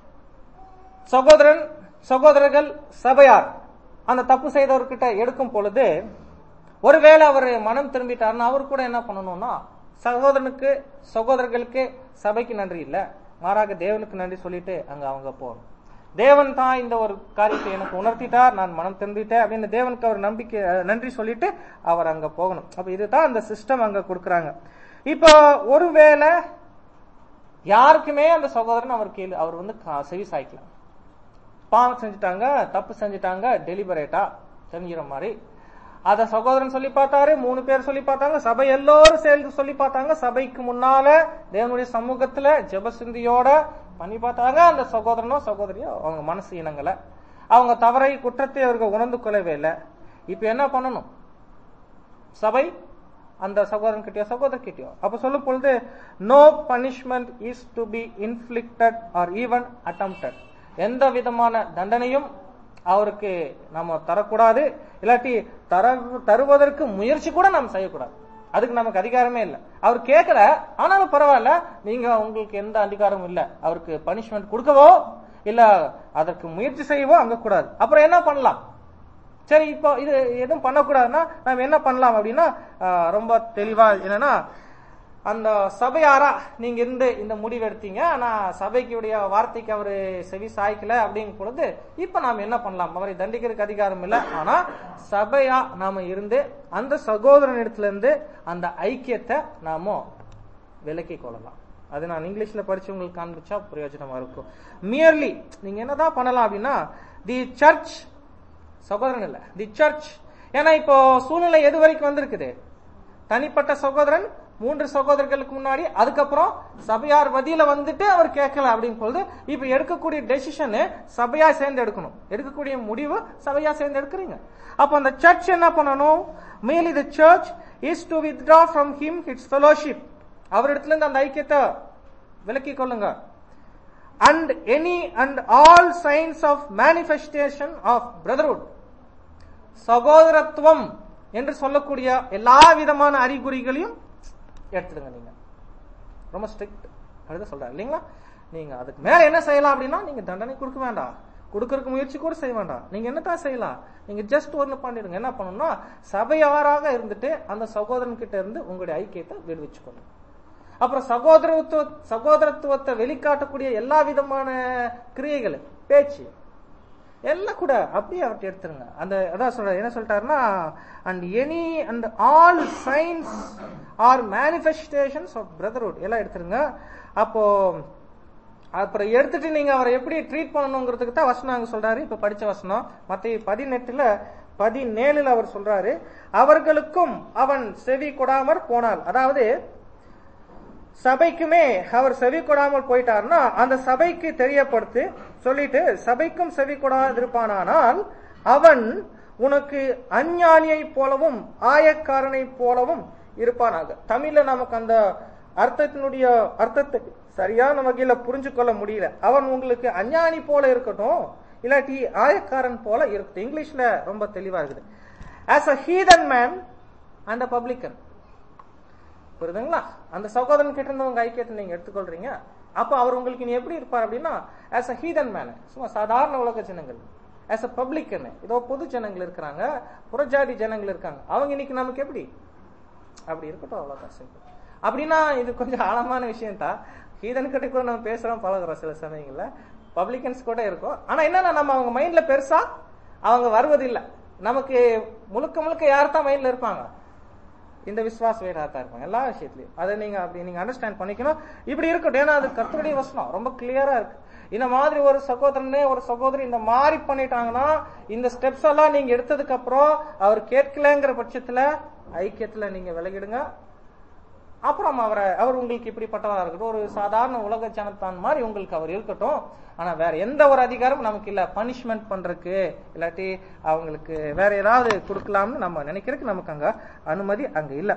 சகோதரன் சகோதரர்கள் சபையார் அந்த தப்பு செய்தவர்கிட்ட எடுக்கும் பொழுது ஒருவேளை அவர் மனம் திரும்பிட்டாருன்னா அவர் கூட என்ன பண்ணணும்னா சகோதரனுக்கு சகோதரர்களுக்கு சபைக்கு நன்றி இல்ல மாறாக தேவனுக்கு நன்றி சொல்லிட்டு அங்க அவங்க போகணும் தேவன் தான் இந்த ஒரு காரியத்தை எனக்கு உணர்த்திட்டார் நான் மனம் திரும்பிட்டேன் அப்படின்னு தேவனுக்கு அவர் நம்பிக்கை அஹ், நன்றி சொல்லிட்டு அவர் அங்க போகணும் அப்ப இதுதான் அந்த சிஸ்டம் அங்க கொடுக்கறாங்க இப்போ ஒருவேளை யாருக்குமே அந்த சகோதரன் அவர் கேள்வி அவர் வந்து கா- செவி சாய்க்கலாம் பாவம் செஞ்சுட்டாங்க தப்பு செஞ்சுட்டாங்க டெலிபரேட்டா தெரிஞ்சிற மாதிரி அத சகோதரன் சொல்லி பார்த்தாரு மூணு பேர் சொல்லி பார்த்தாங்க சபை எல்லோரும் சேர்ந்து சொல்லி பார்த்தாங்க சபைக்கு முன்னால தேவனுடைய சமூகத்துல ஜெபசிந்தியோட பண்ணி பார்த்தாங்க அந்த சகோதரனோ சகோதரியோ அவங்க மனசு இனங்களை அவங்க தவறை குற்றத்தை அவர்கள் உணர்ந்து கொள்ளவே இல்லை இப்ப என்ன பண்ணணும் சபை அந்த சகோதரன் கிட்டயோ சகோதரர் கிட்டயோ அப்ப சொல்லும் பொழுது no punishment is to be inflicted or even attempted எந்த விதமான தண்டனையும் அவருக்கு நம்ம தரக்கூடாது இல்லாட்டி தர தருவதற்கு முயற்சி கூட நாம் செய்யக்கூடாது அதுக்கு நமக்கு அதிகாரமே இல்லை அவர் கேட்கல ஆனாலும் பரவாயில்ல நீங்க உங்களுக்கு எந்த அதிகாரமும் இல்ல அவருக்கு பனிஷ்மெண்ட் கொடுக்கவோ இல்ல அதற்கு முயற்சி செய்யவோ அங்க கூடாது அப்புறம் என்ன பண்ணலாம் சரி இப்போ இது எதுவும் பண்ணக்கூடாதுன்னா நம்ம என்ன பண்ணலாம் அப்படின்னா ஆஹ், ரொம்ப தெளிவா என்னன்னா அந்த சபையாரா நீங்க இருந்து இந்த முடிவு எடுத்தீங்க ஆனா சபைக்குடைய வார்த்தைக்கு அவரு செவி சாய்க்கல அப்படிங்கும் பொழுது இப்ப நாம என்ன பண்ணலாம் அவரை தண்டிக்கிறதுக்கு அதிகாரம் இல்ல ஆனா சபையா நாம இருந்து அந்த சகோதரன் இடத்துல இருந்து அந்த ஐக்கியத்தை நாம விலக்கி கொள்ளலாம் அது நான் இங்கிலீஷ்ல படிச்சு உங்களுக்கு காண்பிச்சா பிரயோஜனமா இருக்கும் மியர்லி நீங்க என்னதான் பண்ணலாம் அப்படின்னா தி சர்ச் சகோதரன் இல்ல தி சர்ச் ஏன்னா இப்போ சூழ்நிலை எது வரைக்கும் வந்திருக்குது தனிப்பட்ட சகோதரன் மூன்று சகோதரர்களுக்கு முன்னாடி அதுக்கப்புறம் சபையார் வதியில வந்துட்டு அவர் கேட்கல அப்படிங்கும் பொழுது இப்ப எடுக்கக்கூடிய டெசிஷன் சபையா சேர்ந்து எடுக்கணும் எடுக்கக்கூடிய முடிவு சபையா சேர்ந்து எடுக்கிறீங்க அப்ப அந்த சர்ச் என்ன பண்ணணும் merely the church is to withdraw from him its fellowship அவரிடத்துல இருந்து அந்த ஐக்கியத்தை விலக்கிக் கொள்ளுங்க and any and all signs of manifestation of brotherhood சகோதரத்துவம் என்று சொல்லக்கூடிய எல்லா விதமான அறிகுறிகளையும் எடுத்துடுங்க நீங்க ரொம்ப ஸ்ட்ரிக்ட் அப்படிதான் சொல்றாரு இல்லைங்களா நீங்க அதுக்கு மேல என்ன செய்யலாம் அப்படின்னா நீங்க தண்டனை கொடுக்க வேண்டாம் கொடுக்கறதுக்கு முயற்சி கூட செய்ய வேண்டாம் நீங்க என்னத்தான் செய்யலாம் நீங்க ஜஸ்ட் ஒண்ணு பண்ணிடுங்க என்ன பண்ணணும்னா சபையாராக இருந்துட்டு அந்த சகோதரன் கிட்ட இருந்து உங்களுடைய ஐக்கியத்தை விடுவிச்சுக்கணும் அப்புறம் சகோதரத்துவ சகோதரத்துவத்தை வெளிக்காட்டக்கூடிய எல்லா விதமான கிரியைகள் பேச்சு எல்லாம் கூட அப்படியே அவர்கிட்ட எடுத்துருங்க அந்த அதான் சொல்ற என்ன சொல்லிட்டாருன்னா and any and all signs or manifestations of brotherhood எல்லாம் எடுத்துருங்க அப்போ அப்புறம் எடுத்துட்டு நீங்க அவரை எப்படி ட்ரீட் பண்ணணுங்கிறதுக்கு தான் வசனம் அங்க சொல்றாரு இப்ப படிச்ச வசனம் மத்த பதினெட்டுல பதினேழுல அவர் சொல்றாரு அவர்களுக்கும் அவன் செவி கொடாமற் போனாள் அதாவது சபைக்குமே அவர் செவி கொடாமல் போயிட்டார்னா அந்த சபைக்கு தெரியப்படுத்து சொல்லிட்டு சபைக்கும் செவி கொடாதிருப்பானானால் அவன் உனக்கு அஞ்ஞானியை போலவும் ஆயக்காரனை போலவும் இருப்பானாக தமிழ்ல நமக்கு அந்த அர்த்தத்தினுடைய அர்த்தத்தை சரியான வகையில புரிஞ்சு கொள்ள முடியல அவன் உங்களுக்கு அஞ்ஞானி போல இருக்கட்டும் இல்லாட்டி ஆயக்காரன் போல இருக்கட்டும் இங்கிலீஷ்ல ரொம்ப தெளிவா இருக்குது as a heathen man and a publican புரியுதுங்களா அந்த சகோதரன் கிட்ட இருந்து உங்க ஐக்கியத்தை நீங்க எடுத்துக்கொள்றீங்க அப்ப அவர் உங்களுக்கு நீ எப்படி இருப்பார் அப்படின்னா ஆஸ் அ ஹீதன் மேன் சும்மா சாதாரண உலக ஜனங்கள் ஆஸ் அ பப்ளிக்கன் இதோ பொது ஜனங்கள் இருக்கிறாங்க புறஜாதி ஜனங்கள் இருக்காங்க அவங்க இன்னைக்கு நமக்கு எப்படி அப்படி இருக்கட்டும் அவ்வளவுதான் simple. அப்படின்னா இது கொஞ்சம் ஆழமான விஷயம் தான் ஹீதன் கிட்ட கூட நம்ம பேசுறோம் பழகுறோம் சில சமயங்கள்ல பப்ளிகன்ஸ் கூட இருக்கும் ஆனா என்னன்னா நம்ம அவங்க மைண்ட்ல பெருசா அவங்க வருவதில்லை நமக்கு முழுக்க முழுக்க யார் தான் மைண்ட்ல இருப்பாங்க இந்த விசுவாச வீரா தான் இருப்பாங்க எல்லா விஷயத்துலயும் அதை நீங்க அப்படி நீங்க அண்டர்ஸ்டாண்ட் பண்ணிக்கணும் இப்படி இருக்கட்டும் ஏன்னா அது கர்த்தருடைய வசனம் ரொம்ப கிளியரா இருக்கு இந்த மாதிரி ஒரு சகோதரனே ஒரு சகோதரி இந்த மாதிரி பண்ணிட்டாங்கன்னா இந்த ஸ்டெப்ஸ் எல்லாம் நீங்க எடுத்ததுக்கு அப்புறம் அவர் கேட்கலங்கிற பட்சத்துல ஐக்கியத்துல நீங்க விலகிடுங்க அப்புறம் அவரை அவர் உங்களுக்கு இப்படிப்பட்டவரா இருக்கட்டும் ஒரு சாதாரண உலக ஜனத்தான் மாதிரி உங்களுக்கு அவர் இருக்கட்டும் ஆனா வேற எந்த ஒரு அதிகாரமும் நமக்கு இல்ல பனிஷ்மெண்ட் பண்றதுக்கு இல்லாட்டி அவங்களுக்கு வேற ஏதாவது கொடுக்கலாம்னு நம்ம நினைக்கிறதுக்கு நமக்கு அங்க அனுமதி அங்க இல்ல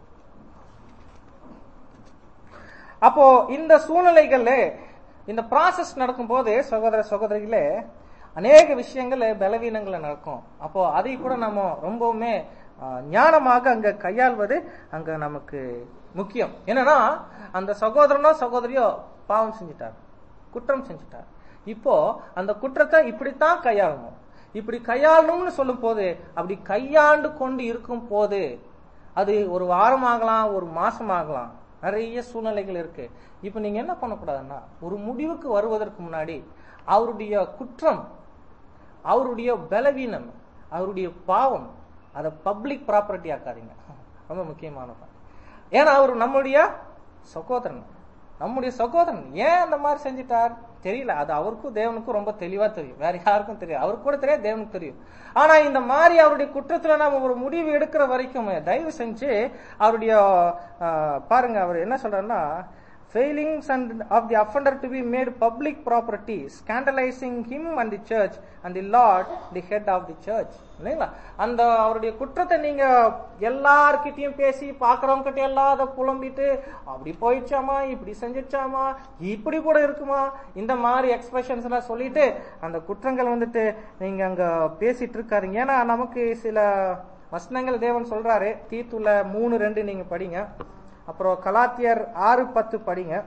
அப்போ இந்த சூழ்நிலைகள்ல இந்த ப்ராசஸ் நடக்கும்போது சகோதர சகோதரிகளே அநேக விஷயங்கள் பலவீனங்கள் நடக்கும் அப்போ அதை கூட நம்ம ரொம்பவுமே ஆஹ், ஞானமாக அங்க கையாள்வது அங்க நமக்கு முக்கியம் என்னன்னா அந்த சகோதரனோ சகோதரியோ பாவம் செஞ்சுட்டார் குற்றம் செஞ்சுட்டார் இப்போ அந்த குற்றத்தை இப்படித்தான் கையாளணும் இப்படி கையாளணும்னு சொல்லும் போது அப்படி கையாண்டு கொண்டு இருக்கும் போது அது ஒரு வாரம் ஆகலாம் ஒரு மாசம் ஆகலாம் நிறைய சூழ்நிலைகள் இருக்கு இப்ப நீங்க என்ன பண்ணக்கூடாதுன்னா ஒரு முடிவுக்கு வருவதற்கு முன்னாடி அவருடைய குற்றம் அவருடைய பலவீனம் அவருடைய பாவம் அதை பப்ளிக் ப்ராப்பர்ட்டி ஆக்காதீங்க ரொம்ப முக்கியமான part. ஏன்னா அவர் நம்முடைய சகோதரன் நம்முடைய சகோதரன் ஏன் அந்த மாதிரி செஞ்சிட்டார் தெரியல அது அவருக்கும் தேவனுக்கும் ரொம்ப தெளிவா தெரியும் வேற யாருக்கும் தெரியும் அவருக்கு கூட தெரியாது தேவனுக்கு தெரியும் ஆனா இந்த மாதிரி அவருடைய குற்றத்துல நம்ம ஒரு முடிவு எடுக்கிற வரைக்கும் தயவு செஞ்சு அவருடைய ஆஹ், பாருங்க அவர் என்ன சொல்றாருன்னா failings and of the offender to be made public property scandalizing him and the church and the lord the head of the church இல்லைங்களா அந்த அவருடைய குற்றத்தை நீங்க எல்லார்கிட்டயும் பேசி பாக்குறவங்க கிட்ட எல்லாம் அதை புலம்பிட்டு அப்படி போயிடுச்சாமா இப்படி செஞ்சிச்சாமா இப்படி கூட இருக்குமா இந்த மாதிரி எக்ஸ்பிரஷன்ஸ் எல்லாம் சொல்லிட்டு அந்த குற்றங்கள் வந்துட்டு நீங்க அங்க பேசிட்டு இருக்காருங்க ஏன்னா நமக்கு சில வசனங்கள் தேவன் சொல்றாரு தீத்துல மூணு ரெண்டு நீங்க படிங்க அப்புறம் கலாத்தியர் ஆறு பத்து படிங்க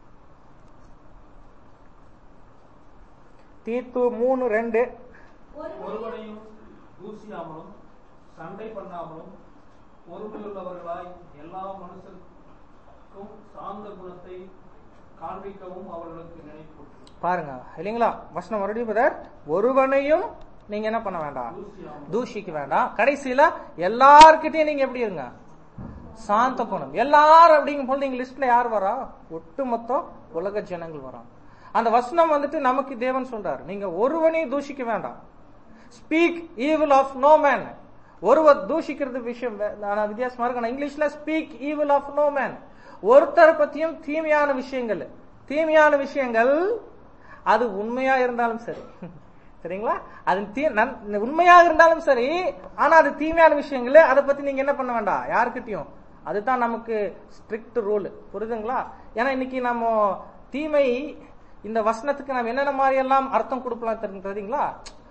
தீத்து மூணு ரெண்டு ஒருவனையும் தூசியாமலும் சண்டை பண்ணாமலும் பொறுமையுள்ளவர்களாய் எல்லா மனுஷருக்கும் சாந்த குணத்தை காண்பிக்கவும் அவர்களுக்கு நினைப்பூட்டு பாருங்க இல்லைங்களா வசனம் மறுபடியும் பதர் ஒருவனையும் நீங்க என்ன பண்ண வேண்டாம் தூசியாமலும் தூஷிக்க வேண்டாம் கடைசியில எல்லார்கிட்டயும் நீங்க எப்படி இருங்க சாந்த குணம் எல்லாரும் அப்படிங்கும் போது நீங்க லிஸ்ட்ல யார் வரா ஒட்டுமொத்தம் உலக ஜனங்கள் வரான் அந்த வசனம் வந்துட்டு நமக்கு தேவன் சொல்றாரு நீங்க ஒருவனையும் தூஷிக்க வேண்டாம் speak evil of no man ஒருவர் தூஷிக்கிறது விஷயம் வே- நான் வித்தியாசமா இருக்கு ஆனா இங்கிலீஷ்ல speak evil of no man ஒருத்தரை பத்தியும் தீமையான விஷயங்கள் தீமையான விஷயங்கள் அது உண்மையா இருந்தாலும் சரி சரிங்களா அது தீ- நன்- உண்மையாக இருந்தாலும் சரி ஆனா அது தீமையான விஷயங்கள் அதை பத்தி நீங்க என்ன பண்ண வேண்டாம் யாருக்கிட்டயும் அதுதான் நமக்கு ஸ்ட்ரிக்ட் ரூல் புரியுதுங்களா ஏன்னா இன்னைக்கு நம்ம தீமை இந்த வசனத்துக்கு நம்ம என்னென்ன மாதிரி எல்லாம் அர்த்தம் கொடுக்கலாம் தெரிஞ்சு- தெரியுங்களா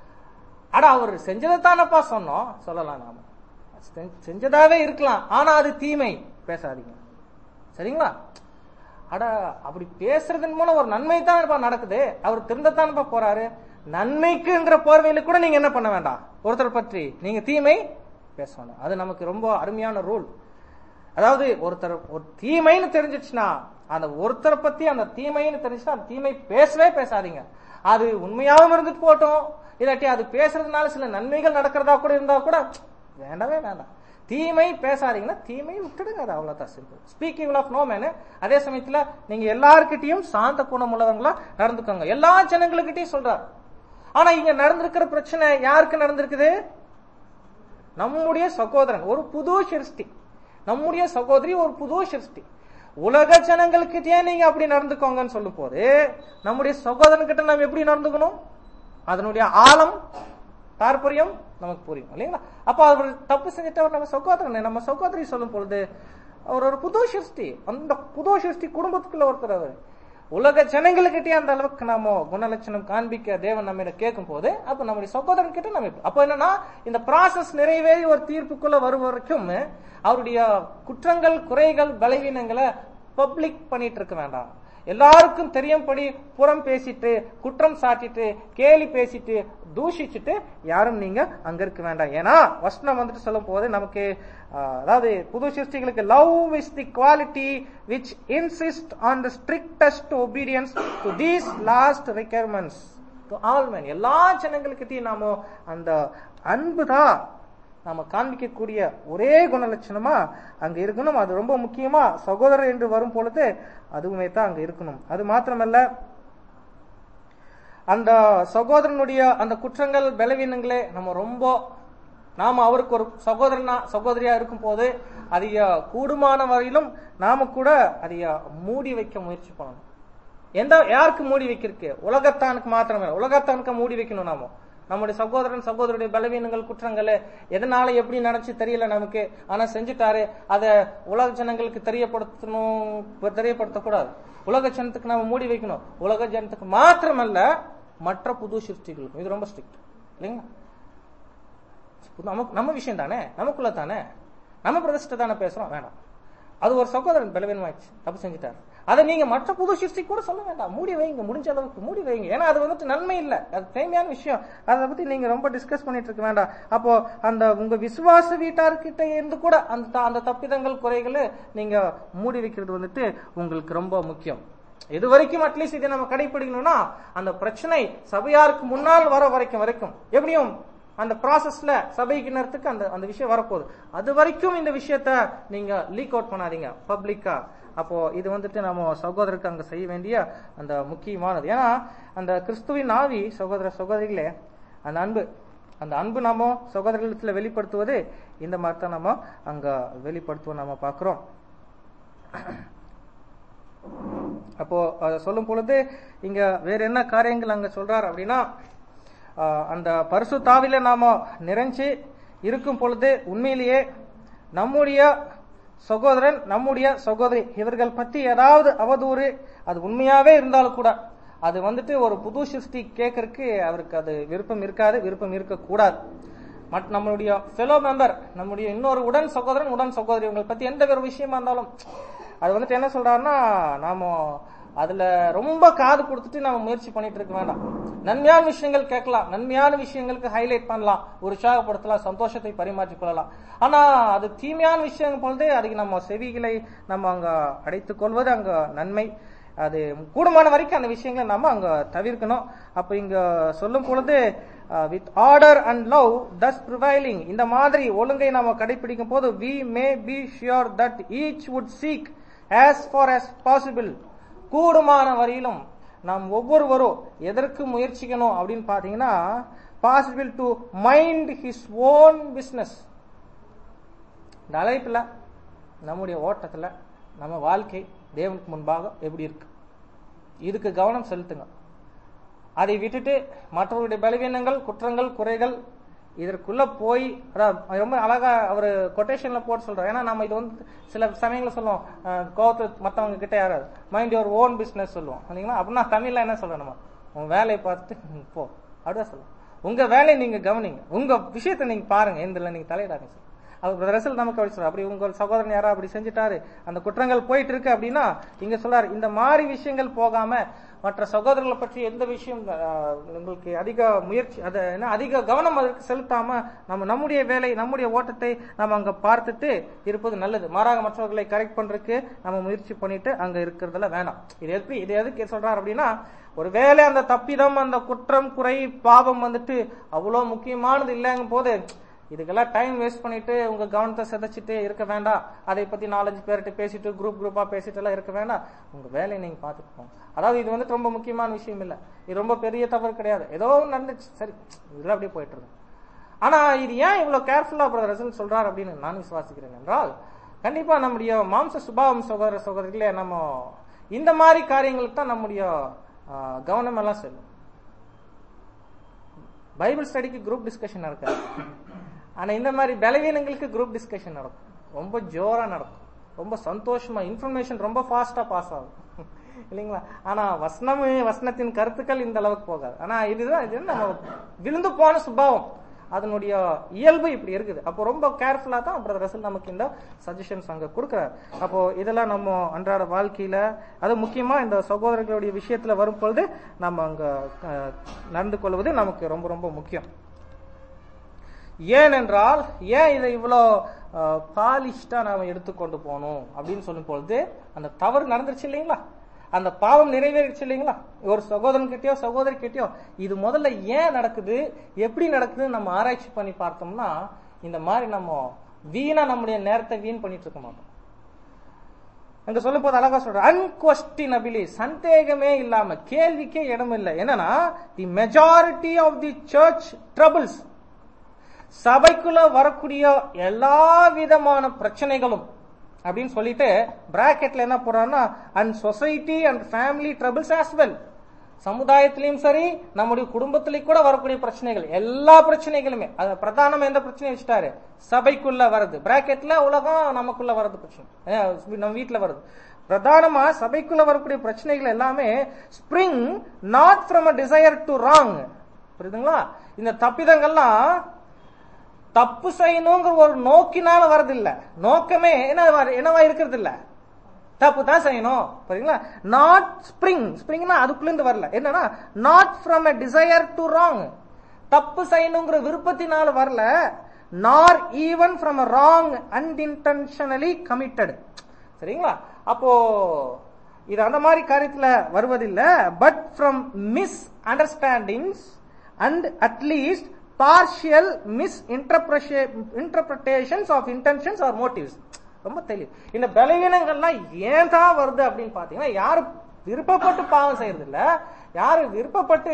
அட அவர் செஞ்சதை தானப்பா சொன்னோம் சொல்லலாம் நாம செஞ்ச- செஞ்சதாவே இருக்கலாம் ஆனா அது தீமை பேசாதீங்க சரிங்களா அட அப்படி பேசுறதன் மூலம் ஒரு நன்மை தான் நடக்குது அவர் திருந்தத்தானப்பா போறாரு நன்மைக்குங்கிற போர்வையில கூட நீங்க என்ன பண்ண வேண்டாம் ஒருத்தர் பற்றி நீங்க தீமை பேச வேண்டாம் அது நமக்கு ரொம்ப அருமையான ரூல் அதாவது ஒருத்தர் ஒரு தீமைன்னு தெரிஞ்சிச்சுன்னா அந்த ஒருத்தரை பத்தி அந்த தீமைன்னு தெரிஞ்சுன்னா அந்த தீமை பேசவே பேசாதீங்க அது உண்மையாவும் இருந்துட்டு போட்டோம் இல்லாட்டி அது பேசுறதுனால சில நன்மைகள் நடக்கிறதா கூட இருந்தா கூட வேண்டவே வேண்டாம் தீமை பேசாதீங்கன்னா தீமையை விட்டுடுங்க அது அவ்வளவுதான் simple speaking of no man அதே சமயத்துல நீங்க எல்லார்கிட்டயும் சாந்த குணம் உள்ளவங்களா நடந்துக்கோங்க எல்லா ஜனங்களுக்கிட்டையும் சொல்றாரு ஆனா இங்க நடந்திருக்கிற பிரச்சனை யாருக்கு நடந்திருக்குது நம்முடைய சகோதரன் ஒரு புது சிருஷ்டி நம்முடைய சகோதரி ஒரு புது சிருஷ்டி உலக ஜனங்களுக்கிட்டே நீங்க அப்படி நடந்துக்கோங்கன்னு சொல்லும் போது நம்முடைய சகோதரன் கிட்ட நம்ம எப்படி நடந்துக்கணும் அதனுடைய ஆழம் தாற்பயம் நமக்கு புரியும் இல்லைங்களா அப்ப அவர் தப்பு செஞ்சுட்டு அவர் நம்ம சகோதரன் நம்ம சகோதரி சொல்லும் பொழுது அவர் ஒரு புது சிருஷ்டி அந்த புது சிருஷ்டி குடும்பத்துக்குள்ள ஒருத்தர் அவர் உலக ஜனங்களுக்கிட்டே அந்த அளவுக்கு நாம குணலட்சணம் காண்பிக்க தேவன் நம்ம கேட்கும் போது அப்ப நம்முடைய சகோதரன் கிட்ட நம்ம இப்ப- அப்ப என்னன்னா இந்த ப்ராசஸ் நிறைவேறி ஒரு தீர்ப்புக்குள்ள வரும் வரைக்கும் அவருடைய குற்றங்கள் குறைகள் பலவீனங்களை பப்ளிக் பண்ணிட்டு இருக்க வேண்டாம் எல்லாருக்கும் தெரியும்படி புறம் பேசிட்டு குற்றம் சாட்டிட்டு கேலி பேசிட்டு தூஷிச்சுட்டு யாரும் நீங்க அங்க இருக்க வேண்டாம் ஏன்னா வசனம் வந்துட்டு சொல்லும் போது நமக்கு ஆஹ், அதாவது புது சிருஷ்டிகளுக்கு love is the quality which insist on the strictest obedience to these last requirements to all man எல்லா ஜனங்களுக்கிட்டையும் நாம அந்த அன்பு தான் நாம காண்பிக்கக்கூடிய ஒரே குணலட்சணமா அங்க இருக்கணும் அது ரொம்ப முக்கியமா சகோதரர் என்று வரும் பொழுது அதுவுமே தான் அங்க இருக்கணும் அது மாத்திரமல்ல அந்த சகோதரனுடைய அந்த குற்றங்கள் பலவீனங்களே நம்ம ரொம்ப நாம அவருக்கு ஒரு சகோதரனா சகோதரியா இருக்கும் போது அதைய கூடுமான வரையிலும் நாம கூட அதைய மூடி வைக்க முயற்சி பண்ணணும் எந்த யாருக்கு மூடி வைக்கிறதுக்கு உலகத்தானுக்கு மாத்திரமே உலகத்தானுக்கு மூடி வைக்கணும் நாம நம்முடைய சகோதரன் சகோதரருடைய பலவீனங்கள் குற்றங்கள் எதனால எப்படி நடந்துச்சு தெரியல நமக்கு ஆனா செஞ்சுட்டாரு அத உலக ஜனங்களுக்கு தெரியப்படுத்தணும் தெரியப்படுத்தக்கூடாது உலக ஜனத்துக்கு நாம மூடி வைக்கணும் உலக ஜனத்துக்கு மாத்திரமல்ல மற்ற புது சிருஷ்டிகளுக்கும் இது ரொம்ப ஸ்ட்ரிக்ட் இல்லைங்களா நமக்கு நம்ம விஷயம் தானே நமக்குள்ள தானே நம்ம பிரதிஷ்டை தானே பேசுறோம் வேணாம் அது ஒரு சகோதரன் பலவீனமாயிடுச்சு தப்பு செஞ்சுட்டாரு அதை நீங்க மற்ற புது சிருஷ்டி கூட சொல்ல வேண்டாம் மூடி வைங்க முடிஞ்ச அளவுக்கு மூடி வைங்க ஏன்னா அது வந்துட்டு நன்மை இல்லை அது தேவையான விஷயம் அதை பத்தி நீங்க ரொம்ப டிஸ்கஸ் பண்ணிட்டு இருக்க வேண்டாம் அப்போ அந்த உங்க விசுவாச வீட்டார்கிட்ட இருந்து கூட அந்த த- அந்த தப்பிதங்கள் குறைகளை நீங்க மூடி வைக்கிறது வந்துட்டு உங்களுக்கு ரொம்ப முக்கியம் இது வரைக்கும் அட்லீஸ்ட் இதை நம்ம கடைபிடிக்கணும்னா அந்த பிரச்சனை சபையாருக்கு முன்னால் வர வரைக்கும் வரைக்கும் எப்படியும் அந்த ப்ராசஸ்ல சபைக்கு நேரத்துக்கு அந்த அந்த விஷயம் வரப்போகுது அது வரைக்கும் இந்த விஷயத்த நீங்க லீக் அவுட் பண்ணாதீங்க பப்ளிக்கா அப்போ இது வந்துட்டு நம்ம சகோதரருக்கு அங்க செய்ய வேண்டிய அந்த முக்கியமானது ஏன்னா அந்த கிறிஸ்துவின் ஆவி சகோதர சகோதரிகளே அந்த அன்பு அந்த அன்பு நாம சகோதரத்துல வெளிப்படுத்துவது இந்த மாதிரி தான் நம்ம அங்க வெளிப்படுத்துவோம் நாம பாக்குறோம் அப்போ அதை சொல்லும் பொழுது இங்க வேற என்ன காரியங்கள் அங்க சொல்றார் அப்படின்னா ஆஹ், அந்த பரிசு தாவில நாம நிறைஞ்சு இருக்கும் பொழுது உண்மையிலேயே நம்முடைய சகோதரன் நம்முடைய சகோதரி இவர்கள் பத்தி ஏதாவது அவதூறு அது உண்மையாவே இருந்தாலும் கூட அது வந்துட்டு ஒரு புது சிருஷ்டி கேட்கறதுக்கு அவருக்கு அது விருப்பம் இருக்காது விருப்பம் இருக்கக்கூடாது மற்ற நம்மளுடைய ஃபெலோ மெம்பர் நம்முடைய இன்னொரு உடன் சகோதரன் உடன் சகோதரி இவங்களை பத்தி எந்த ஒரு விஷயமா இருந்தாலும் அது வந்துட்டு என்ன சொல்றாருன்னா நாம அதுல ரொம்ப காது கொடுத்துட்டு நம்ம முயற்சி பண்ணிட்டு இருக்க வேண்டாம் நன்மையான விஷயங்கள் கேட்கலாம் நன்மையான விஷயங்களுக்கு ஹைலைட் பண்ணலாம் உற்சாகப்படுத்தலாம் சந்தோஷத்தை பரிமாற்றிக் கொள்ளலாம் ஆனா அது தீமையான விஷயம் பொழுது அதுக்கு நம்ம செவிகளை நம்ம அங்க அடைத்துக் கொள்வது அங்க நன்மை அது கூடுமான வரைக்கும் அந்த விஷயங்களை நம்ம அங்க தவிர்க்கணும் அப்ப இங்க சொல்லும் பொழுது with order and love thus prevailing இந்த மாதிரி ஒழுங்கை நாம கடைபிடிக்கும் போது we may be sure that each would seek as far as possible கூடுமான வரையிலும் நாம் ஒவ்வொருவரும் எதற்கு முயற்சிக்கணும் அப்படின்னு பாத்தீங்கன்னா possible to mind his own business இந்த அழைப்புல நம்முடைய ஓட்டத்துல நம்ம வாழ்க்கை தேவனுக்கு முன்பாக எப்படி இருக்கு இதுக்கு கவனம் செலுத்துங்க அதை விட்டுட்டு மற்றவருடைய பலவீனங்கள் குற்றங்கள் குறைகள் இதற்குள்ள போய் அதான் ரொம்ப அழகா அவர் கொட்டேஷன்ல போட்டு சொல்றாரு ஏன்னா நம்ம இது வந்து சில சமயங்கள சொல்லுவோம் அஹ், கோவத்தை மத்தவங்க கிட்ட யாராவது மைண்ட் யுவர் ஓன் பிசினஸ் சொல்லுவோம் இல்லைங்களா அப்படின்னா தமிழ்ல என்ன சொல்றோம் நம்ம உன் வேலையை பார்த்துட்டு ம், போ அப்படிதான் சொல்லுவோம் உங்க வேலையை நீங்க கவனிங்க உங்க விஷயத்தை நீங்க பாருங்க எந்தில் நீங்க தலையிடாதீங்க சார் அவர் ரசல் நமக்கு அப்படி சொல்றாரு அப்படி உங்க சகோதரன் யாரா அப்படி செஞ்சுட்டாரு அந்த குற்றங்கள் போயிட்டு இருக்கு அப்படின்னா இங்க சொல்றாரு இந்த மாதிரி விஷயங்கள் போகாம மற்ற சகோதரர்களை பற்றி எந்த விஷயம் ஆஹ், உங்களுக்கு அதிக முயற்சி அதை என்ன அதிக கவனம் அதற்கு செலுத்தாம நம்ம நம்முடைய வேலை நம்முடைய ஓட்டத்தை நம்ம அங்க பார்த்துட்டு இருப்பது நல்லது மாறாக மற்றவர்களை கரெக்ட் பண்றதுக்கு நம்ம முயற்சி பண்ணிட்டு அங்க இருக்கிறதுல வேணாம் இது எதுக்கு இது எதுக்கு சொல்றாரு அப்படின்னா ஒருவேளை அந்த தப்பிதம் அந்த குற்றம் குறை பாவம் வந்துட்டு அவ்வளவு முக்கியமானது இல்லைங்கும் போது இதுக்கெல்லாம் டைம் வேஸ்ட் பண்ணிட்டு உங்க கவனத்தை சிதைச்சிட்டு இருக்க வேண்டாம் அதை பத்தி நாலஞ்சு பேர்கிட்ட பேசிட்டு குரூப் குரூப்பா பேசிட்டு எல்லாம் இருக்க வேண்டாம் உங்க வேலையை நீங்க பார்த்துட்டு போங்க அதாவது இது வந்துட்டு ரொம்ப முக்கியமான விஷயம் இல்ல இது ரொம்ப பெரிய தவறு கிடையாது ஏதோ ஒண்ணு நடந்துச்சு சரி இதெல்லாம் அப்படியே போயிட்டு இருக்கு ஆனா இது ஏன் இவ்வளவு கேர்ஃபுல்லா பிரதர் ரசல் சொல்றாரு அப்படின்னு நான் விசுவாசிக்கிறேன் என்றால் கண்டிப்பா நம்முடைய மாம்ச சுபாவம் சகோதர சகோதரிகளே நம்ம இந்த மாதிரி காரியங்களுக்கு தான் நம்முடைய ஆஹ், கவனம் எல்லாம் செல்லும் பைபிள் ஸ்டடிக்கு குரூப் டிஸ்கஷன் நடக்காது ஆனா இந்த மாதிரி பலவீனங்களுக்கு குரூப் டிஸ்கஷன் நடக்கும் ரொம்ப ஜோரா நடக்கும் ரொம்ப சந்தோஷமா இன்ஃபர்மேஷன் ரொம்ப ஃபாஸ்டா பாஸ் ஆகும் இல்லைங்களா ஆனா வசனம் வசனத்தின் கருத்துக்கள் இந்த அளவுக்கு போகாது ஆனா இதுதான் இது நம்ம விழுந்து போன சுபாவம் அதனுடைய இயல்பு இப்படி இருக்குது அப்போ ரொம்ப கேர்ஃபுல்லா தான் அப்புறம் ரசல் நமக்கு இந்த சஜஷன்ஸ் அங்க கொடுக்குறாரு அப்போ இதெல்லாம் நம்ம அன்றாட வாழ்க்கையில அது முக்கியமா இந்த சகோதரர்களுடைய விஷயத்துல வரும் பொழுது நம்ம அங்க அஹ், நடந்து கொள்வது நமக்கு ரொம்ப ரொம்ப முக்கியம் ஏனென்றால் ஏன் இதை இவ்வளோ பாலிஷ்டா நாம எடுத்துக்கொண்டு போகணும் அப்படின்னு சொல்லும் பொழுது அந்த தவறு நடந்துருச்சு இல்லைங்களா அந்த பாவம் நிறைவேறிச்சு இல்லைங்களா ஒரு சகோதரன் கிட்டயோ சகோதரி கிட்டயோ இது முதல்ல ஏன் நடக்குது எப்படி நடக்குதுன்னு நம்ம ஆராய்ச்சி பண்ணி பார்த்தோம்னா இந்த மாதிரி நம்ம வீணா நம்முடைய நேரத்தை வீண் பண்ணிட்டு இருக்க மாட்டோம் அங்க சொல்லும் போது அழகா சொல்ற அன்கொஸ்டினபிலி சந்தேகமே இல்லாம கேள்விக்கே இடம் இல்லை என்னன்னா the majority of the church troubles சபைக்குள்ள வரக்கூடிய எல்லா விதமான பிரச்சனைகளும் அப்படின்னு சொல்லிட்டு பிராக்கெட்ல என்ன போறான்னா and society and family troubles as well சமுதாயத்திலையும் சரி நம்முடைய குடும்பத்திலையும் கூட வரக்கூடிய பிரச்சனைகள் எல்லா பிரச்சனைகளுமே அது பிரதானம் எந்த பிரச்சனையும் வச்சுட்டாரு சபைக்குள்ள வருது பிராக்கெட்ல உலகம் நமக்குள்ள வருது பிரச்சனை அஹ் நம்ம வீட்டுல வருது பிரதானமா சபைக்குள்ள வரக்கூடிய பிரச்சனைகள் எல்லாமே spring not from a desire to wrong புரியுதுங்களா இந்த தப்பிதங்கள்லாம் தப்பு செய்யணுங்கிற ஒரு நோக்கினால வரதில்ல நோக்கமே என்ன என்னவா இருக்கிறது இல்ல தப்பு தான் செய்யணும் புரியுங்களா நாட் ஸ்பிரிங் ஸ்பிரிங்னா அதுக்குள்ள இருந்து வரல என்னன்னா not from a desire to wrong தப்பு செய்யணுங்கிற விருப்பத்தினால வரல nor even from a wrong unintentionally committed சரிங்களா அப்போ இது அந்த மாதிரி காரியத்துல வருவதில்லை but from misunderstandings and at least partial misinterpretations of intentions or motives ரொம்ப தெளிவு இந்த பலவீனங்கள்லாம் ஏன் தான் வருது அப்படின்னு பாத்தீங்கன்னா யாரு விருப்பப்பட்டு பாவம் செய்யறது இல்ல யாரு விருப்பப்பட்டு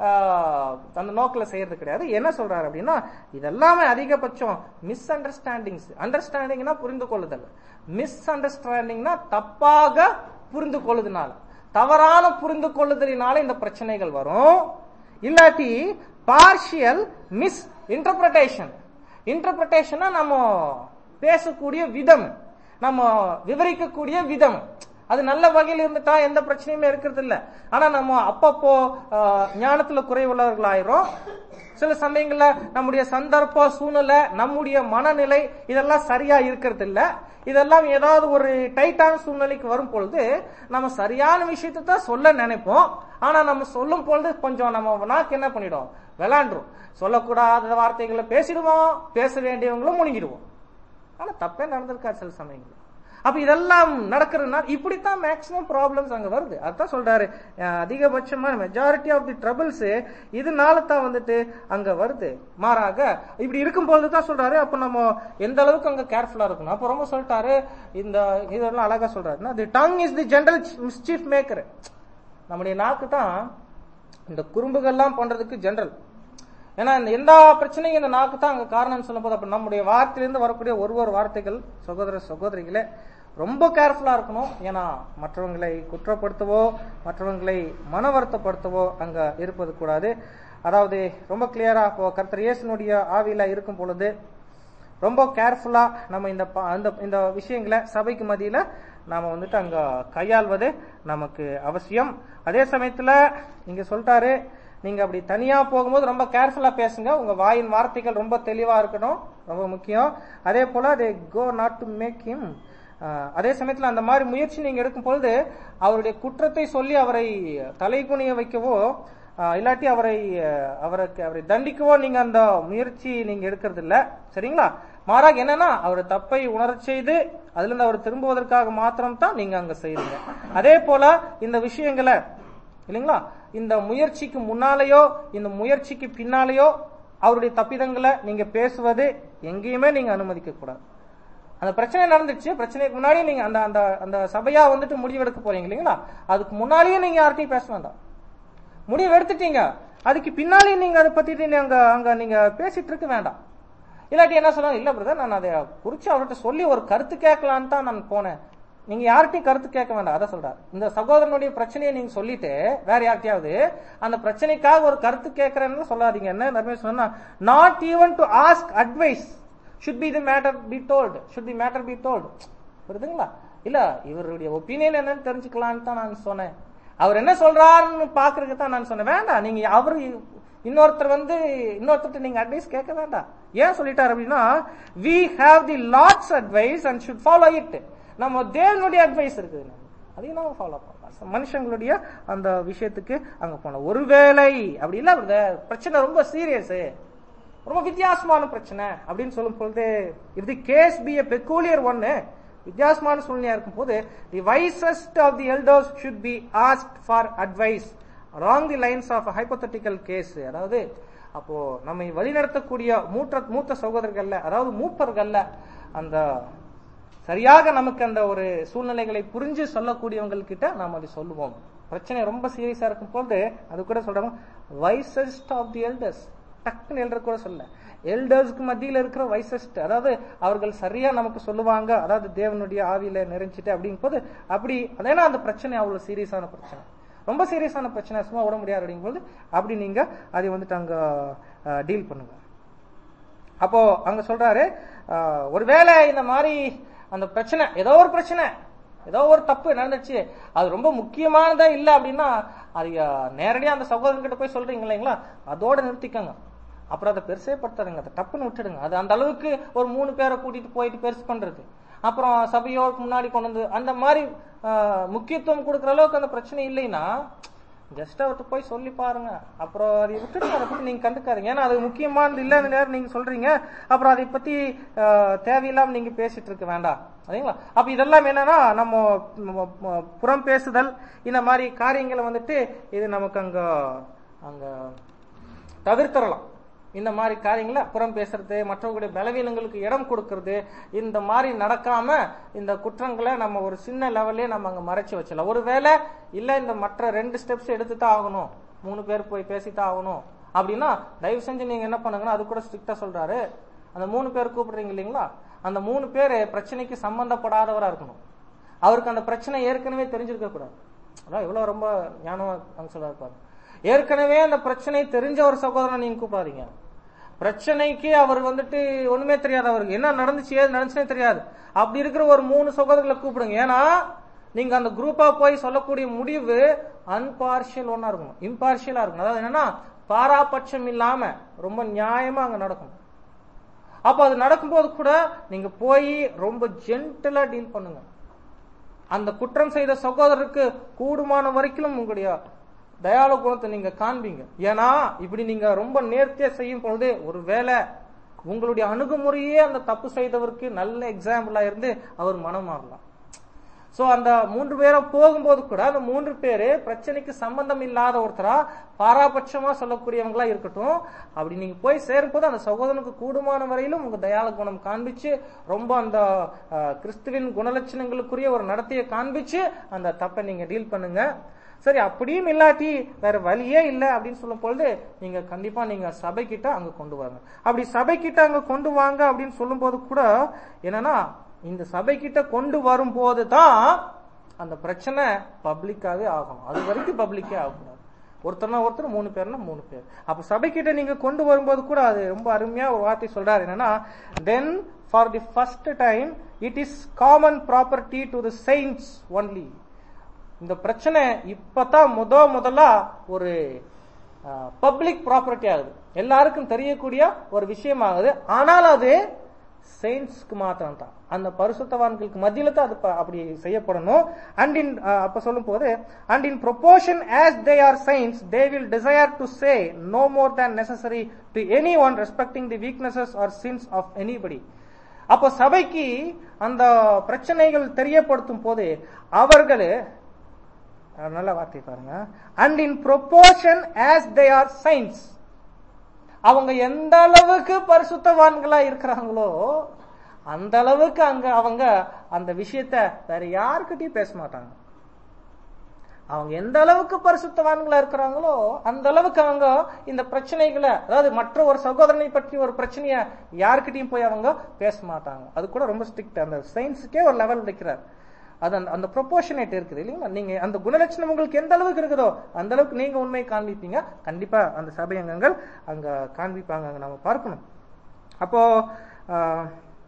ஆஹ், அந்த நோக்கில செய்யறது கிடையாது என்ன சொல்றாரு அப்படின்னா இதெல்லாமே அதிகபட்சம் மிஸ் அண்டர்ஸ்டாண்டிங்ஸ் அண்டர்ஸ்டாண்டிங்னா புரிந்து கொள்ளுதல் மிஸ் அண்டர்ஸ்டாண்டிங்னா தப்பாக புரிந்து கொள்ளுதுனால தவறான புரிந்து கொள்ளுதலினால இந்த பிரச்சனைகள் வரும் இல்லாட்டி பார்ஷியல் மிஸ் இன்டர்பிரேஷன் இன்டர்பிரேஷனா நம்ம பேசக்கூடிய விதம் நம்ம விவரிக்கக்கூடிய விதம் அது நல்ல வகையில் இருந்துட்டா எந்த பிரச்சனையுமே இருக்கிறது இல்ல ஆனா நம்ம அப்பப்போ ஆஹ், ஞானத்துல குறைவுள்ளவர்களாயிரும் சில சமயங்கள்ல நம்முடைய சந்தர்ப்ப சூழ்நிலை நம்முடைய மனநிலை இதெல்லாம் சரியா இருக்கிறது இல்ல இதெல்லாம் ஏதாவது ஒரு டைட்டான சூழ்நிலைக்கு வரும் பொழுது நம்ம சரியான விஷயத்தை தான் சொல்ல நினைப்போம் ஆனா நம்ம சொல்லும் பொழுது கொஞ்சம் நம்ம நாக்கு என்ன பண்ணிடும் விளாண்டுரும் சொல்லக்கூடாத வார்த்தைகளை பேசிடுவோம் பேச வேண்டியவங்களும் முழுங்கிடுவோம் ஆனா தப்பே நடந்திருக்காது சில சமயங்கள் அப்ப இதெல்லாம் நடக்கிறதுனால இப்படித்தான் மேக்சிமம் ப்ராப்ளம்ஸ் அங்க வருது அதான் சொல்றாரு அஹ் அதிகபட்சமா மெஜாரிட்டி ஆஃப் தி ட்ரபிள்ஸ் இதனால தான் வந்துட்டு அங்க வருது மாறாக இப்படி இருக்கும்போது தான் சொல்றாரு அப்ப நம்ம எந்த அளவுக்கு அங்க கேர்ஃபுல்லா இருக்கணும் அப்ப ரொம்ப சொல்லிட்டாரு இந்த இதெல்லாம் அழகா சொல்றாருன்னா the tongue is the general mischief maker நம்முடைய நாக்கு தான் இந்த குறும்புகள்லாம் பண்றதுக்கு ஜெனரல் ஏன்னா இந்த எல்லா பிரச்சனையும் இந்த நாக்கு தான் அங்க காரணம் சொல்லும்போது அப்ப நம்முடைய வார்த்தையிலிருந்து வரக்கூடிய ஒரு ஒரு வார்த்தைகள் சகோதர சகோதரிகளே ரொம்ப கேர்ஃபுல்லா இருக்கணும் ஏன்னா மற்றவங்களை குற்றப்படுத்தவோ மற்றவங்களை மன வருத்தப்படுத்தவோ அங்க இருப்பது கூடாது அதாவது ரொம்ப கிளியரா இப்போ கர்த்தர் இயேசுனுடைய ஆவியில இருக்கும் பொழுது ரொம்ப கேர்ஃபுல்லா நம்ம இந்த ப- அந்த இந்த விஷயங்களை சபைக்கு மத்தியில நாம வந்துட்டு அங்க கையாள்வது நமக்கு அவசியம் அதே சமயத்துல நீங்க சொல்லிட்டாரு நீங்க அப்படி தனியா போகும்போது ரொம்ப கேர்ஃபுல்லா பேசுங்க உங்க வாயின் வார்த்தைகள் ரொம்ப தெளிவா இருக்கணும் ரொம்ப முக்கியம் அதே போல they go not to make him அதே சமயத்துல அந்த மாதிரி முயற்சி நீங்க எடுக்கும் பொழுது அவருடைய குற்றத்தை சொல்லி அவரை தலைகுனிய வைக்கவோ ஆஹ் இல்லாட்டி அவரை அஹ், அவருக்கு அவரை தண்டிக்கவோ நீங்க அந்த முயற்சி நீங்க எடுக்கிறது இல்ல சரிங்களா மாறாக என்னன்னா அவர் தப்பை உணரச் செய்து அதுல இருந்து அவர் திரும்புவதற்காக மாத்திரம் தான் நீங்க அங்க செய்றீங்க அதே போல இந்த விஷயங்களை இல்லைங்களா இந்த முயற்சிக்கு முன்னாலேயோ இந்த முயற்சிக்கு பின்னாலேயோ அவருடைய தப்பிதங்களை நீங்க பேசுவது எங்கேயுமே நீங்க அனுமதிக்க கூடாது அந்த பிரச்சனை நடந்துச்சு பிரச்சனைக்கு முன்னாடி நீங்க அந்த அந்த அந்த சபையா வந்துட்டு முடிவெடுக்க போறீங்க இல்லைங்களா அதுக்கு முன்னாலேயே நீங்க யார்கிட்டயும் பேச வேண்டாம் முடிவு எடுத்துட்டீங்க அதுக்கு பின்னாலே நீங்க அதை பத்தி அங்க அங்க நீங்க பேசிட்டு இருக்க வேண்டாம் இல்லாட்டி என்ன சொல்லுவாங்க இல்ல பிரதர் நான் அதை குறிச்சு அவர்கிட்ட சொல்லி ஒரு கருத்து கேட்கலான்னு தான் நான் போனேன் நீங்க யார்கிட்டயும் கருத்து கேட்க வேண்டாம் அதை சொல்றாரு இந்த சகோதரனுடைய பிரச்சனையை நீங்க சொல்லிட்டு வேற யார்கிட்டயாவது அந்த பிரச்சனைக்காக ஒரு கருத்து கேட்கறேன்னு சொல்லாதீங்க என்ன நிறைய சொன்னா not even to ask advice should be the matter be told should the matter be told புரியுதுங்களா இல்ல இவருடைய ஒப்பீனியன் என்னன்னு தெரிஞ்சுக்கலான்னு தான் நான் சொன்னேன் அவர் என்ன சொல்றாருன்னு பாக்குறதுக்கு தான் நான் சொன்னேன் வேண்டாம் நீங்க அவரு இன்னொருத்தர் வந்து இன்னொருத்தர் நீங்க அட்வைஸ் கேட்க வேண்டாம் ஏன் சொல்லிட்டாரு அப்படின்னா we have the lord's advice and should follow it நம்ம தேவனுடைய அட்வைஸ் இருக்குது அதையும் நம்ம ஃபாலோ பண்ணலாம் மனுஷங்களுடைய அந்த விஷயத்துக்கு அங்க போனோம் ஒருவேளை அப்படி இல்ல brother, பிரச்சனை ரொம்ப சீரியஸ் ரொம்ப வித்தியாசமான பிரச்சனை அப்படின்னு சொல்லும் பொழுது இது கேஸ் பி எ பெக்கூலியர் ஒன்னு வித்தியாசமான சூழ்நிலையா இருக்கும் போது the wisest of the elders should be ask for advice along the lines of hypothetical case அதாவது அப்போ நம்மை வழிநடத்தக்கூடிய மூத்த மூத்த சகோதரர்கள்ல அதாவது மூப்பர்கள்ல அந்த சரியாக நமக்கு அந்த ஒரு சூழ்நிலைகளை புரிஞ்சு சொல்லக்கூடியவங்க கிட்ட நாம் அதை சொல்லுவோம் பிரச்சனை ரொம்ப சீரியஸா இருக்கும் போது அது கூட சொல்றாங்க வைசஸ்ட் ஆஃப் தி எல்டர்ஸ் டக்குன்னு எழுத கூட சொல்ல எல்டர்ஸ்க்கு மத்தியில இருக்கிற வைசஸ்ட் அதாவது அவர்கள் சரியா நமக்கு சொல்லுவாங்க அதாவது தேவனுடைய ஆவியில நிறைஞ்சிட்டு அப்படிங்கும் போது அப்படி அதேனா அந்த பிரச்சனை அவ்வளவு சீரியஸான பிரச்சனை ரொம்ப சீரியஸான பிரச்சனை சும்மா விட முடியாது அப்படிங்கும்போது அப்படி நீங்க அதை வந்துட்டு அங்க டீல் பண்ணுங்க அப்போ அங்க சொல்றாரு ஆஹ், ஒருவேளை இந்த மாதிரி அந்த பிரச்சனை ஏதோ ஒரு பிரச்சனை ஏதோ ஒரு தப்பு நடந்துச்சு அது ரொம்ப முக்கியமானதா இல்ல அப்படின்னா அது ஆஹ், நேரடியா அந்த சகோதரன்கிட்ட போய் சொல்றீங்க இல்லைங்களா அதோட நிறுத்திக்கங்க அப்புறம் அதை பெருசே படுத்தாதுங்க அதை டப்புன்னு விட்டுடுங்க அது அந்த அளவுக்கு ஒரு மூணு பேரை கூட்டிட்டு போயிட்டு பெருசு பண்றது அப்புறம் சபையோருக்கு முன்னாடி கொண்டு வந்து அந்த மாதிரி ஆஹ், முக்கியத்துவம் கொடுக்குற அளவுக்கு அந்த பிரச்சனை இல்லைன்னா ஜஸ்ட் அவர்கிட்ட போய் சொல்லி பாருங்க அப்புறம் அதை விட்டுட்டு அதை பத்தி நீங்க கண்டுக்காதீங்க ஏன்னா அது முக்கியமானது இல்ல அந்த நேரம் நீங்க சொல்றீங்க அப்புறம் அதை பத்தி ஆஹ், தேவையில்லாம நீங்க பேசிட்டு இருக்க வேண்டாம் சரிங்களா அப்ப இதெல்லாம் என்னன்னா நம்ம நம்ம, ம- புறம் பேசுதல் இந்த மாதிரி காரியங்களை வந்துட்டு இது நமக்கு அங்க அங்க தவிர்த்தரலாம் இந்த மாதிரி காரியங்களை புறம் பேசுறது மற்றவங்களுடைய பலவீனங்களுக்கு இடம் கொடுக்கறது இந்த மாதிரி நடக்காம இந்த குற்றங்களை நம்ம ஒரு சின்ன லெவல்லே நம்ம அங்க மறைச்சு வச்சிடலாம் ஒருவேளை இல்ல இந்த மற்ற ரெண்டு ஸ்டெப்ஸ் எடுத்து தான் ஆகணும் மூணு பேர் போய் பேசித்தான் ஆகணும் அப்படின்னா தயவு செஞ்சு நீங்க என்ன பண்ணுங்கன்னா அது கூட ஸ்ட்ரிக்டா சொல்றாரு அந்த மூணு பேர் கூப்பிடுறீங்க இல்லைங்களா அந்த மூணு பேர் பிரச்சனைக்கு சம்பந்தப்படாதவரா இருக்கணும் அவருக்கு அந்த பிரச்சனை ஏற்கனவே தெரிஞ்சிருக்க கூடாது அதான் இவ்வளவு ரொம்ப ஞானம் அங்க சொல்ல இருப்பாரு ஏற்கனவே அந்த பிரச்சனை தெரிஞ்ச ஒரு சகோதரனை நீங்க கூப்பிடாதீங்க பிரச்சனைக்கு அவர் வந்துட்டு ஒண்ணுமே தெரியாது அவருக்கு என்ன நடந்துச்சு ஏது நடந்துச்சுனே தெரியாது அப்படி இருக்கிற ஒரு மூணு சகோதரர்களை கூப்பிடுங்க ஏன்னா நீங்க அந்த குரூப்பா போய் சொல்லக்கூடிய முடிவு அன்பார்ஷியல் ஒன்னா இருக்கணும் இம்பார்ஷியலா இருக்கணும் அதாவது என்னன்னா பாராபட்சம் இல்லாம ரொம்ப நியாயமா அங்க நடக்கும் அப்ப அது நடக்கும்போது கூட நீங்க போய் ரொம்ப ஜென்டலா டீல் பண்ணுங்க அந்த குற்றம் செய்த சகோதரருக்கு கூடுமான வரைக்கும் உங்களுடைய தயாள குணத்தை நீங்க காண்பீங்க ஏன்னா இப்படி நீங்க ரொம்ப நேர்த்தியா செய்யும் பொழுது ஒருவேளை உங்களுடைய அணுகுமுறையே அந்த தப்பு செய்தவருக்கு நல்ல எக்ஸாம்பிளா இருந்து அவர் மனம் மாறலாம் சோ அந்த மூன்று பேரும் போகும்போது கூட அந்த மூன்று பேரு பிரச்சனைக்கு சம்பந்தம் இல்லாத ஒருத்தரா பாராபட்சமா சொல்லக்கூடியவங்களா இருக்கட்டும் அப்படி நீங்க போய் சேரும்போது அந்த சகோதரனுக்கு கூடுமான வரையிலும் உங்க தயாள குணம் காண்பிச்சு ரொம்ப அந்த அஹ், கிறிஸ்துவின் குணலட்சணங்களுக்குரிய ஒரு நடத்தையை காண்பிச்சு அந்த தப்பை நீங்க டீல் பண்ணுங்க சரி அப்படியும் இல்லாட்டி வேற வழியே இல்லை அப்படின்னு சொல்லும் பொழுது நீங்க கண்டிப்பா நீங்க சபைக்கிட்ட அங்க கொண்டு வாங்க அப்படி சபைக்கிட்ட அங்க கொண்டு வாங்க அப்படின்னு சொல்லும்போது கூட என்னன்னா இந்த சபைக்கிட்ட கொண்டு வரும்போது தான் அந்த பிரச்சனை பப்ளிக்காவே ஆகணும் அது வரைக்கும் பப்ளிக்கே ஆகக்கூடாது ஒருத்தர்னா ஒருத்தர் மூணு பேர்னா மூணு பேர் அப்ப சபைக்கிட்ட நீங்க கொண்டு வரும்போது கூட அது ரொம்ப அருமையா ஒரு வார்த்தை சொல்றாரு என்னன்னா then for the first time it is common property to the saints only இந்த பிரச்சனை இப்பதான் முத முதலா ஒரு பப்ளிக் ப்ராப்பர்ட்டி ஆகுது எல்லாருக்கும் தெரியக்கூடிய ஒரு விஷயமாகுது ஆனால் அது செயின்ஸ்க்கு மாத்திரம் தான் அந்த பரிசுத்தவான்களுக்கு மத்தியில தான் அது ப- அப்படி செய்யப்படணும் அண்ட் இன் அப்ப சொல்லும் போது and in proportion as they are saints they will desire to say no more than necessary to any one respecting the weaknesses or sins of anybody அப்போ சபைக்கு அந்த பிரச்சனைகள் தெரியப்படுத்தும் போது அவர்கள் அஹ் நல்ல வார்த்தை பாருங்க and in proportion as they are saints அவங்க எந்த அளவுக்கு பரிசுத்தவான்களா இருக்கிறாங்களோ அந்த அளவுக்கு அங்க அவங்க அந்த விஷயத்த வேற யாருக்கிட்டையும் பேச மாட்டாங்க அவங்க எந்த அளவுக்கு பரிசுத்தவான்களா இருக்கிறாங்களோ அந்த அளவுக்கு அவங்க இந்த பிரச்சனைகளை அதாவது மற்ற ஒரு சகோதரனை பற்றி ஒரு பிரச்சனைய யாருக்கிட்டையும் போய் அவங்க பேச மாட்டாங்க அது கூட ரொம்ப ஸ்ட்ரிக்ட் அந்த சயின்ஸுக்கே ஒரு லெவல் வைக்கிறார் அது அந்த அந்த ப்ரொபோஷனேட் இருக்குது இல்லைங்களா நீங்க அந்த குணலட்சணம் உங்களுக்கு எந்த அளவுக்கு இருக்குதோ அந்த அளவுக்கு நீங்க உண்மை காண்பிப்பீங்க கண்டிப்பா அந்த சபை அங்கங்கள் அங்க காண்பிப்பாங்க அங்க நம்ம பார்க்கணும் அப்போ ஆஹ்,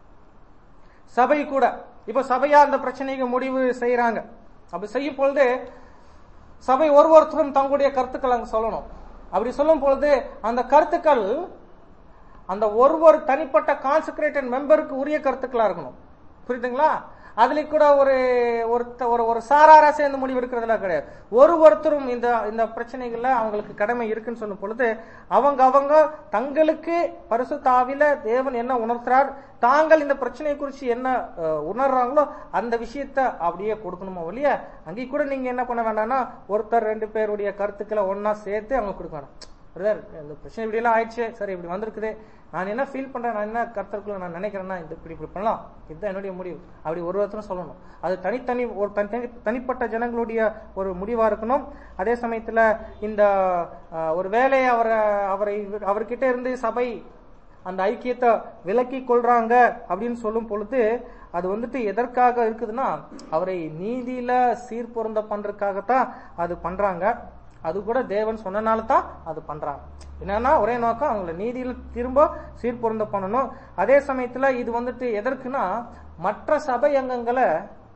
சபை கூட இப்ப சபையா அந்த பிரச்சனைக்கு முடிவு செய்யறாங்க அப்படி செய்யும் பொழுது சபை ஒரு ஒருத்தரும் தங்களுடைய கருத்துக்கள் அங்க சொல்லணும் அப்படி சொல்லும் பொழுது அந்த கருத்துக்கள் அந்த ஒரு ஒரு தனிப்பட்ட கான்சென்ட்ரேட்டட் மெம்பருக்கு உரிய கருத்துக்களா இருக்கணும் புரியுதுங்களா அதுல கூட ஒரு ஒருத்த- ஒரு ஒரு சாராரா சேர்ந்து முடிவு எடுக்கிறதுல கிடையாது ஒரு ஒருத்தரும் இந்த இந்த பிரச்சனைகள்ல அவங்களுக்கு கடமை இருக்குன்னு சொல்லும் பொழுது அவங்க அவங்க தங்களுக்கு பரிசுத்தாவில தேவன் என்ன உணர்த்துறார் தாங்கள் இந்த பிரச்சனையை குறித்து என்ன அஹ், உணர்றாங்களோ அந்த விஷயத்த அப்படியே கொடுக்கணுமோ ஒழிய அங்கே கூட நீங்க என்ன பண்ண வேண்டாம்னா ஒருத்தர் ரெண்டு பேருடைய கருத்துக்களை ஒன்னா சேர்த்து அவங்க கொடுக்க வேண்டாம் பிரதர் இந்த பிரச்சனை இப்படி எல்லாம் ஆயிடுச்சு சரி இப்படி வந்திருக்குது நான் என்ன ஃபீல் பண்றேன் நான் என்ன கருத்தருக்குள்ள நான் நினைக்கிறேன்னா இந்த இப்படி இப்படி பண்ணலாம் இதுதான் என்னுடைய முடிவு அப்படி ஒரு ஒருத்தரும் சொல்லணும் அது தனித்தனி ஒரு தனி தனிப்பட்ட ஜனங்களுடைய ஒரு முடிவா இருக்கணும் அதே சமயத்துல இந்த அஹ், ஒரு வேலையை அவரை அவரை அவர்கிட்ட இருந்து சபை அந்த ஐக்கியத்தை விலக்கி கொள்றாங்க அப்படின்னு சொல்லும் பொழுது அது வந்துட்டு எதற்காக இருக்குதுன்னா அவரை நீதியில சீர்பொருந்த பண்றதுக்காகத்தான் அது பண்றாங்க அது கூட தேவன் சொன்னனால தான் அது பண்றாங்க என்னன்னா ஒரே நோக்கம் அவங்கள நீதியில திரும்ப சீர்பொருந்த பண்ணணும் அதே சமயத்துல இது வந்துட்டு எதற்குன்னா மற்ற சபை அங்கங்களை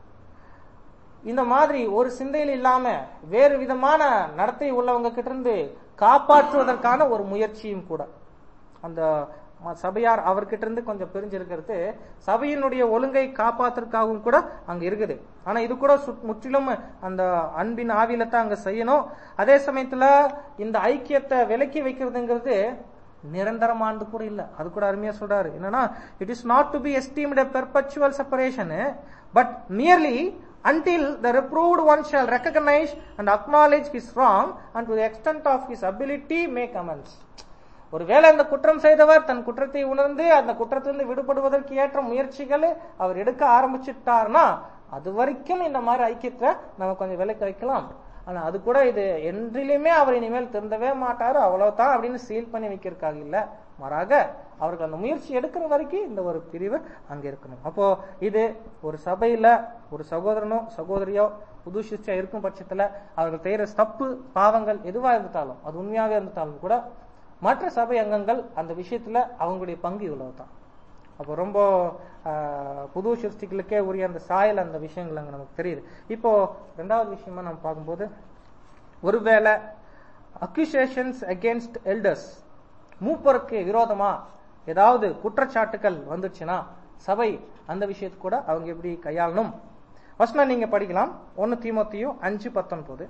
இந்த மாதிரி ஒரு சிந்தையில் இல்லாம வேறு விதமான நடத்தை உள்ளவங்க கிட்ட இருந்து காப்பாற்றுவதற்கான ஒரு முயற்சியும் கூட அந்த ம- சபையார் அவர்கிட்ட இருந்து கொஞ்சம் பிரிஞ்சிருக்கிறது சபையினுடைய ஒழுங்கை காப்பாத்துறதுக்காகவும் கூட அங்க இருக்குது ஆனா இது கூட சுத்- முற்றிலும் அந்த அன்பின் ஆவியில தான் அங்க செய்யணும் அதே சமயத்துல இந்த ஐக்கியத்தை விலக்கி வைக்கிறதுங்கிறது நிரந்தரமானது கூட இல்ல அது கூட அருமையா சொல்றாரு என்னன்னா it is not to be esteemed perpetual separation but merely until the reproved one shall recognize and acknowledge his wrong and to the extent of his ability make amends ஒருவேளை அந்த குற்றம் செய்தவர் தன் குற்றத்தை உணர்ந்து அந்த குற்றத்திலிருந்து விடுபடுவதற்கு ஏற்ற முயற்சிகளை அவர் எடுக்க ஆரம்பிச்சுட்டார்னா அது வரைக்கும் இந்த மாதிரி ஐக்கியத்தை நம்ம கொஞ்சம் விலைக்கு வைக்கலாம் ஆனா அது கூட இது என்றிலுமே அவர் இனிமேல் திருந்தவே மாட்டாரு அவ்வளவுதான் அப்படின்னு சீல் பண்ணி வைக்கிறதுக்காக இல்ல மாறாக அவர்கள் அந்த முயற்சி எடுக்கிற வரைக்கும் இந்த ஒரு பிரிவு அங்க இருக்கணும் அப்போ இது ஒரு சபையில ஒரு சகோதரனோ சகோதரியோ புது சிஷ்டியா இருக்கும் பட்சத்துல அவர்கள் செய்யற தப்பு பாவங்கள் எதுவா இருந்தாலும் அது உண்மையாவே இருந்தாலும் கூட மற்ற சபை அங்கங்கள் அந்த விஷயத்துல அவங்களுடைய பங்கு இவ்வளவுதான் அப்போ ரொம்ப ஆஹ், புது சிருஷ்டிகளுக்கே உரிய அந்த சாயல் அந்த விஷயங்கள் அங்க நமக்கு தெரியுது இப்போ ரெண்டாவது விஷயமா நம்ம பார்க்கும்போது ஒருவேளை அக்யூசேஷன்ஸ் அகேன்ஸ்ட் எல்டர்ஸ் மூப்பருக்கு விரோதமா ஏதாவது குற்றச்சாட்டுகள் வந்துச்சுன்னா சபை அந்த விஷயத்தை கூட அவங்க எப்படி கையாளணும் வசனம் நீங்க படிக்கலாம் ஒன்னு தீமோத்தியும் அஞ்சு பத்தொன்பது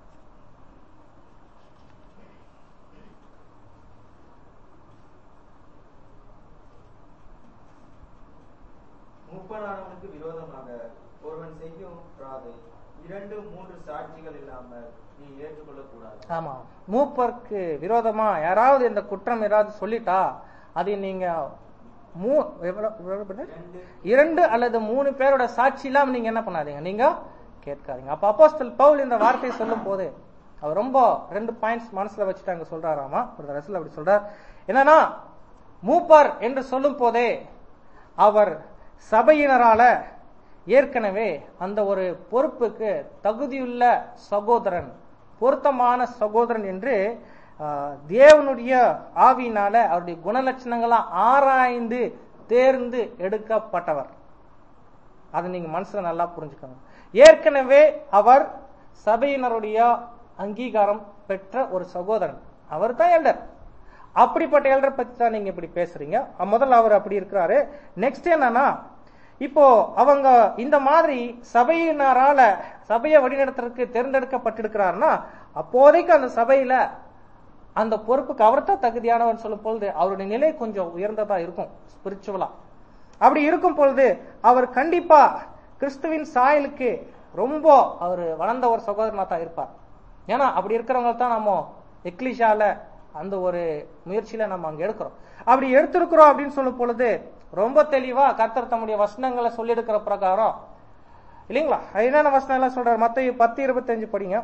மூப்பனானவனுக்கு விரோதமாக ஒருவன் செய்யும் பிராதை இரண்டு மூன்று சாட்சிகள் இல்லாமல் நீ ஏற்றுக்கொள்ளக்கூடாது ஆமா மூப்பருக்கு விரோதமா யாராவது இந்த குற்றம் ஏதாவது சொல்லிட்டா அதை நீங்க மூ எவ்வளவு- எவ்வளவு பேரு? இரண்டு இரண்டு அல்லது மூணு பேரோட சாட்சி இல்லாம நீங்க என்ன பண்ணாதீங்க நீங்க கேட்காதீங்க அப்ப அப்போஸ்தல் பவுல் இந்த வார்த்தையை சொல்லும் போது அவர் ரொம்ப ரெண்டு பாயிண்ட்ஸ் மனசுல வச்சுட்டு அங்க சொல்றாராமா ஒரு ரசல் அப்படி சொல்றார் என்னன்னா மூப்பர் என்று சொல்லும் போதே அவர் சபையினரால ஏற்கனவே அந்த ஒரு பொறுப்புக்கு தகுதியுள்ள சகோதரன் பொருத்தமான சகோதரன் என்று ஆஹ், தேவனுடைய ஆவியினால அவருடைய குணலட்சணங்களா ஆராய்ந்து தேர்ந்து எடுக்கப்பட்டவர் அதை நீங்க மனசுல நல்லா புரிஞ்சுக்கணும் ஏற்கனவே அவர் சபையினருடைய அங்கீகாரம் பெற்ற ஒரு சகோதரன் அவர் தான் எல்டர் அப்படிப்பட்ட எல்டர் பத்தி தான் நீங்க இப்படி பேசுறீங்க அஹ் முதல்ல அவர் அப்படி இருக்கிறாரு நெக்ஸ்ட் என்னன்னா இப்போ அவங்க இந்த மாதிரி சபையினரால சபையை வழிநடத்துறதுக்கு தேர்ந்தெடுக்கப்பட்டிருக்கிறாருன்னா அப்போதைக்கு அந்த சபையில அந்த பொறுப்புக்கு அவர் தான் தகுதியானவன் சொல்லும் பொழுது அவருடைய நிலை கொஞ்சம் உயர்ந்ததா இருக்கும் ஸ்பிரிச்சுவலா அப்படி இருக்கும் பொழுது அவர் கண்டிப்பா கிறிஸ்துவின் சாயலுக்கு ரொம்ப அவர் வளர்ந்த ஒரு சகோதரனா தான் இருப்பார் ஏன்னா அப்படி இருக்கிறவங்க தான் நம்ம எக்லிஷால அந்த ஒரு முயற்சியில நம்ம அங்க எடுக்கிறோம் அப்படி எடுத்திருக்கிறோம் அப்படின்னு சொல்லும் பொழுது ரொம்ப தெளிவா கர்த்தர் தம்முடைய வசனங்களை சொல்லி எடுக்கிற பிரகாரம் இல்லைங்களா அது என்னென்ன வசனம் எல்லாம் சொல்றாரு மத்த பத்து இருபத்தஞ்சு படிங்க